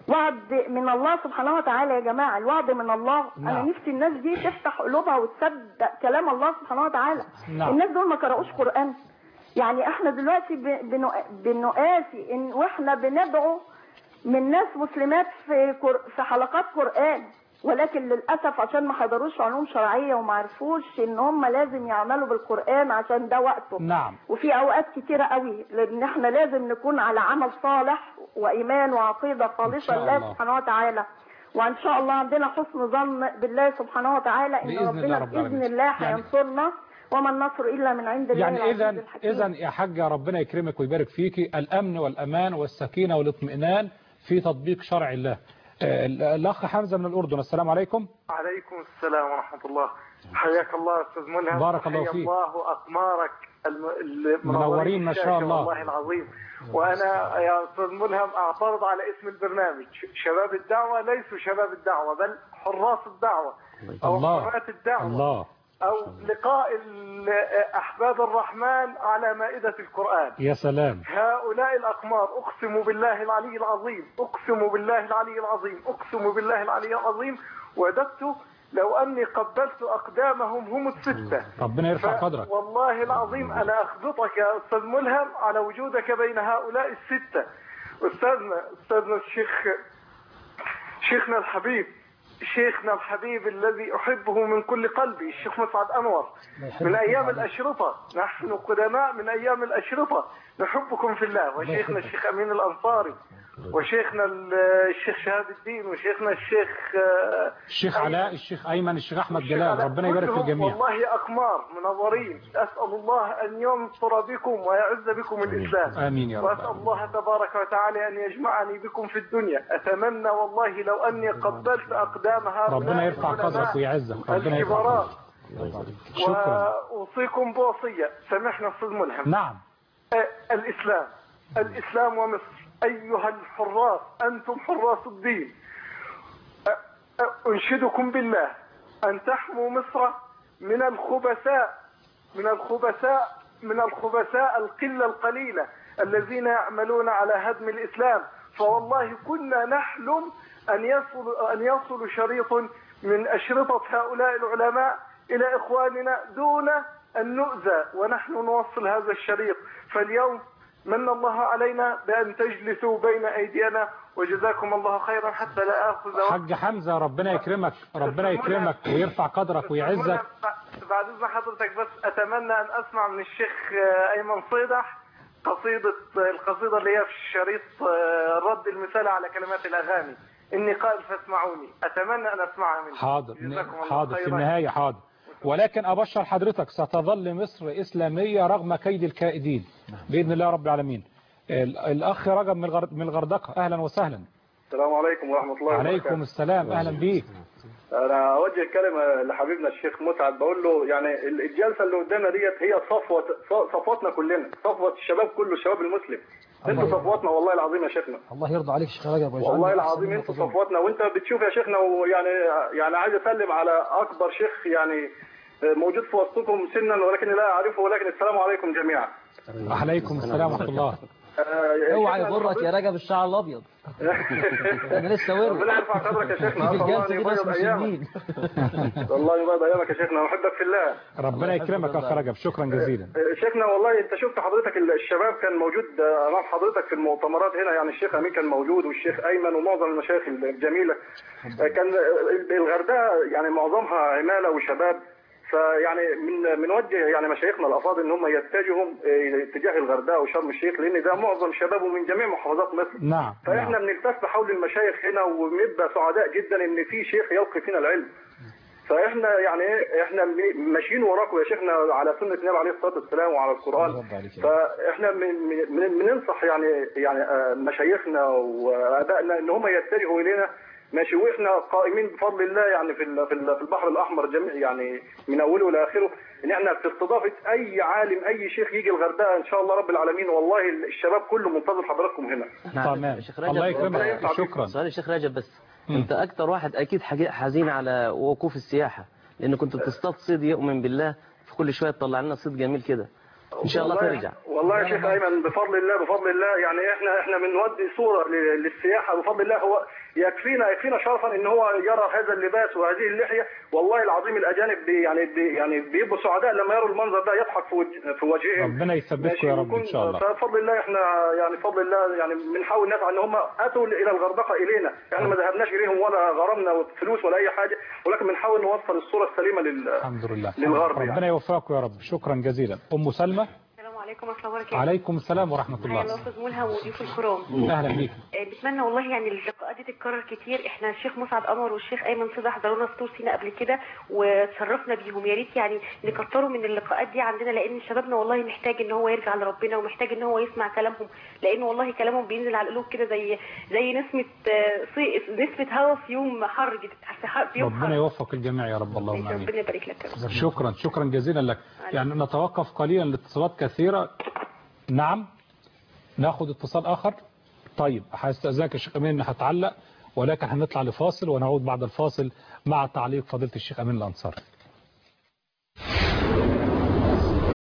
وعد من الله سبحانه وتعالى يا جماعة الوعد من الله أنا نعم. نفسي الناس دي تفتح قلوبها وتصدق كلام الله سبحانه وتعالى نعم. الناس دول ما قرأوش قرآن يعني احنا دلوقتي ب- بنو- بنقاسي ان واحنا بندعو من ناس مسلمات في كر... في حلقات قرآن ولكن للأسف عشان ما حضروش علوم شرعية وما عرفوش ان هم لازم يعملوا بالقرآن عشان ده وقته نعم وفي اوقات كتيرة قوي لان احنا لازم نكون على عمل صالح وايمان وعقيدة خالصة شاء لله الله. سبحانه وتعالى وان شاء الله عندنا حسن ظن بالله سبحانه وتعالى ان بإذن الله ربنا رب باذن العالمين. الله يعني- هينصرنا وما النصر الا من عند الله يعني العزيز اذا الحكيم. اذا يا حاجة ربنا يكرمك ويبارك فيكي الامن والامان والسكينة والاطمئنان في تطبيق شرع الله آه، الاخ حمزة من الاردن السلام عليكم عليكم السلام ورحمة الله حياك الله أستاذ ملهم بارك الله حيا فيك. الله أقمارك الم... المنورين منورين ما شاء الشاشة الله. والله العظيم وأنا يا أستاذ ملهم أعترض على اسم البرنامج شباب الدعوة ليسوا شباب الدعوة بل حراس الدعوة أو الله حراس الدعوة الله أو لقاء ال- أحباب الرحمن على مائدة القرآن يا سلام هؤلاء الأقمار أقسم بالله العلي العظيم أقسم بالله العلي العظيم أقسم بالله العلي العظيم وددت لو أني قبلت أقدامهم هم الستة ربنا يرفع ف- قدرك والله العظيم أنا أخبطك يا أستاذ ملهم على وجودك بين هؤلاء الستة أستاذنا أستاذنا الشيخ شيخنا الحبيب شيخنا الحبيب الذي أحبه من كل قلبي الشيخ مسعد أنور من أيام الأشرطة نحن قدماء من أيام الأشرطة نحبكم في الله وشيخنا الشيخ أمين الأنصاري وشيخنا ال- الشيخ شهاب الدين وشيخنا الشيخ آه، الشيخ علاء الشيخ أيمن الشيخ أحمد الشيخ جلال علاء. ربنا يبارك في كلهم الجميع والله أقمار منورين أسأل الله أن ينصر بكم ويعز بكم الإسلام آمين يا رب وأسأل الله تبارك وتعالى أن يجمعني بكم في الدنيا أتمنى والله لو أني قبلت أقدام هؤلاء ربنا يرفع العلماء قدرك ويعزك ربنا يرفع الكبراء قدرك شكرا وأوصيكم بوصية سامحنا أستاذ ملهم نعم آه، الإسلام الإسلام ومصر أيها الحراس أنتم حراس الدين آه، آه، أنشدكم بالله أن تحموا مصر من الخبثاء من الخبثاء من الخبثاء القلة القليلة الذين يعملون على هدم الإسلام فوالله كنا نحلم أن يصل أن يصل شريط من أشرطة هؤلاء العلماء إلى إخواننا دون أن نؤذى ونحن نوصل هذا الشريط فاليوم من الله علينا بأن تجلسوا بين أيدينا وجزاكم الله خيرا حتى لا آخذ وقت حاج حمزة ربنا يكرمك ربنا يكرمك ويرفع قدرك ويعزك بعد إذن حضرتك بس أتمنى أن أسمع من الشيخ آه، أيمن صيدح قصيدة القصيدة اللي هي في شريط آه، الرد المثالي على كلمات الأغاني إني قائل فاسمعوني أتمنى أن أسمعها منه حاضر جزاكم الله حاضر في خيراً. النهاية حاضر ولكن أبشر حضرتك ستظل مصر إسلامية رغم كيد الكائدين بإذن الله رب العالمين ال- الأخ رجب من الغر- من الغردقة أهلا وسهلا السلام عليكم ورحمة الله عليكم السلام أهلا بيك أنا أوجه كلمة لحبيبنا الشيخ مسعد بقول له يعني الجلسة اللي قدامنا ديت هي صفوة صفوتنا كلنا صفوة الشباب كله الشباب المسلم انتوا صفوتنا والله العظيم يا شيخنا الله يرضى عليك شيخ رجب ويجعلنا والله أحسن العظيم مما انتوا تظن. صفوتنا وانت بتشوف يا شيخنا ويعني يعني عايز اسلم على اكبر شيخ يعني موجود في وسطكم سنا ولكن لا اعرفه ولكن السلام عليكم جميعا عليكم السلام ورحمة الله آه، يا اوعى شيخنا يغرك يا رجب الشعر الابيض انا لسه ورد ربنا يرفع قدرك يا شيخنا في الله الجلسه دي ناس يبيض ايامك مسلمين والله يبيض ايامك يا شيخنا احبك في الله ربنا يكرمك أخ رجب شكرا جزيلا شيخنا والله انت شفت حضرتك الشباب كان موجود امام حضرتك في المؤتمرات هنا يعني الشيخ امين كان موجود والشيخ ايمن ومعظم المشايخ الجميله كان الغردقه يعني معظمها عماله وشباب فيعني من بنوجه يعني مشايخنا الافاضل ان هم يتجهوا اتجاه الغردقه وشرم الشيخ لان ده معظم شبابه من جميع محافظات مصر نعم فاحنا بنلتف حول المشايخ هنا وبنبقى سعداء جدا ان في شيخ يلقي فينا العلم فاحنا يعني ايه احنا م- ماشيين وراكم يا شيخنا على سنه النبي عليه الصلاه والسلام وعلى القران فاحنا من- من- بننصح يعني يعني آه، مشايخنا وابائنا ان هم يتجهوا الينا ماشي واحنا قائمين بفضل الله يعني في ال- في ال- في البحر الاحمر جميع يعني من اوله لاخره ان احنا في استضافه اي عالم اي شيخ يجي الغردقه ان شاء الله رب العالمين والله الشباب كله منتظر حضراتكم هنا تمام شيخ رجب الله يكرمك ربنا- شكرا سؤال الشيخ رجب بس انت اكتر واحد اكيد حاجة- حزين على وقوف السياحة لان كنت بتصطاد صيد يؤمن بالله في كل شوية تطلع لنا صيد جميل كده ان شاء الله والله- ترجع والله يا شيخ ايمن بفضل الله بفضل الله يعني احنا احنا بنودي صوره ل- للسياحه بفضل الله هو يكفينا يكفينا شرفا ان هو يرى هذا اللباس وهذه اللحيه والله العظيم الاجانب بي يعني بي يعني بيبقوا سعداء لما يروا المنظر ده يضحك في وجه في وجههم ربنا يثبتكم يا رب إن شاء الله فبفضل الله احنا يعني بفضل الله يعني بنحاول نسعى ان هم اتوا الى الغردقه الينا احنا ما ذهبناش اليهم ولا غرمنا فلوس ولا اي حاجه ولكن بنحاول نوصل الصوره السليمه لل الحمد لله للغرب يعني. ربنا يوفقكم يا رب شكرا جزيلا أم سلمى السلام عليكم ورحمه الله وبركاته عليكم السلام ورحمة اهلا الله استاذ ملهم وضيوف الكرام أهلا بيك آه، بتمنى والله يعني اللقاءات دي تتكرر كتير احنا الشيخ مسعد قمر والشيخ ايمن صدى حضرونا في طور سينا قبل كده وتشرفنا بيهم يا ريت يعني نكتروا من اللقاءات دي عندنا لان شبابنا والله محتاج ان هو يرجع لربنا ومحتاج ان هو يسمع كلامهم لان والله كلامهم بينزل على القلوب كده زي زي نسمه آه، صي- نسمه هوا في يوم حر جدا في ح- في يوم ربنا حر يوفق الجميع يا رب اللهم آمين ربنا يبارك لك يا رب. شكرا شكرا جزيلا لك يعني نتوقف قليلا لاتصالات كثيرة نعم ناخد اتصال آخر طيب هستأذنك يا شيخ أمين إن هتعلق ولكن هنطلع لفاصل ونعود بعد الفاصل مع تعليق فضيلة الشيخ أمين الأنصاري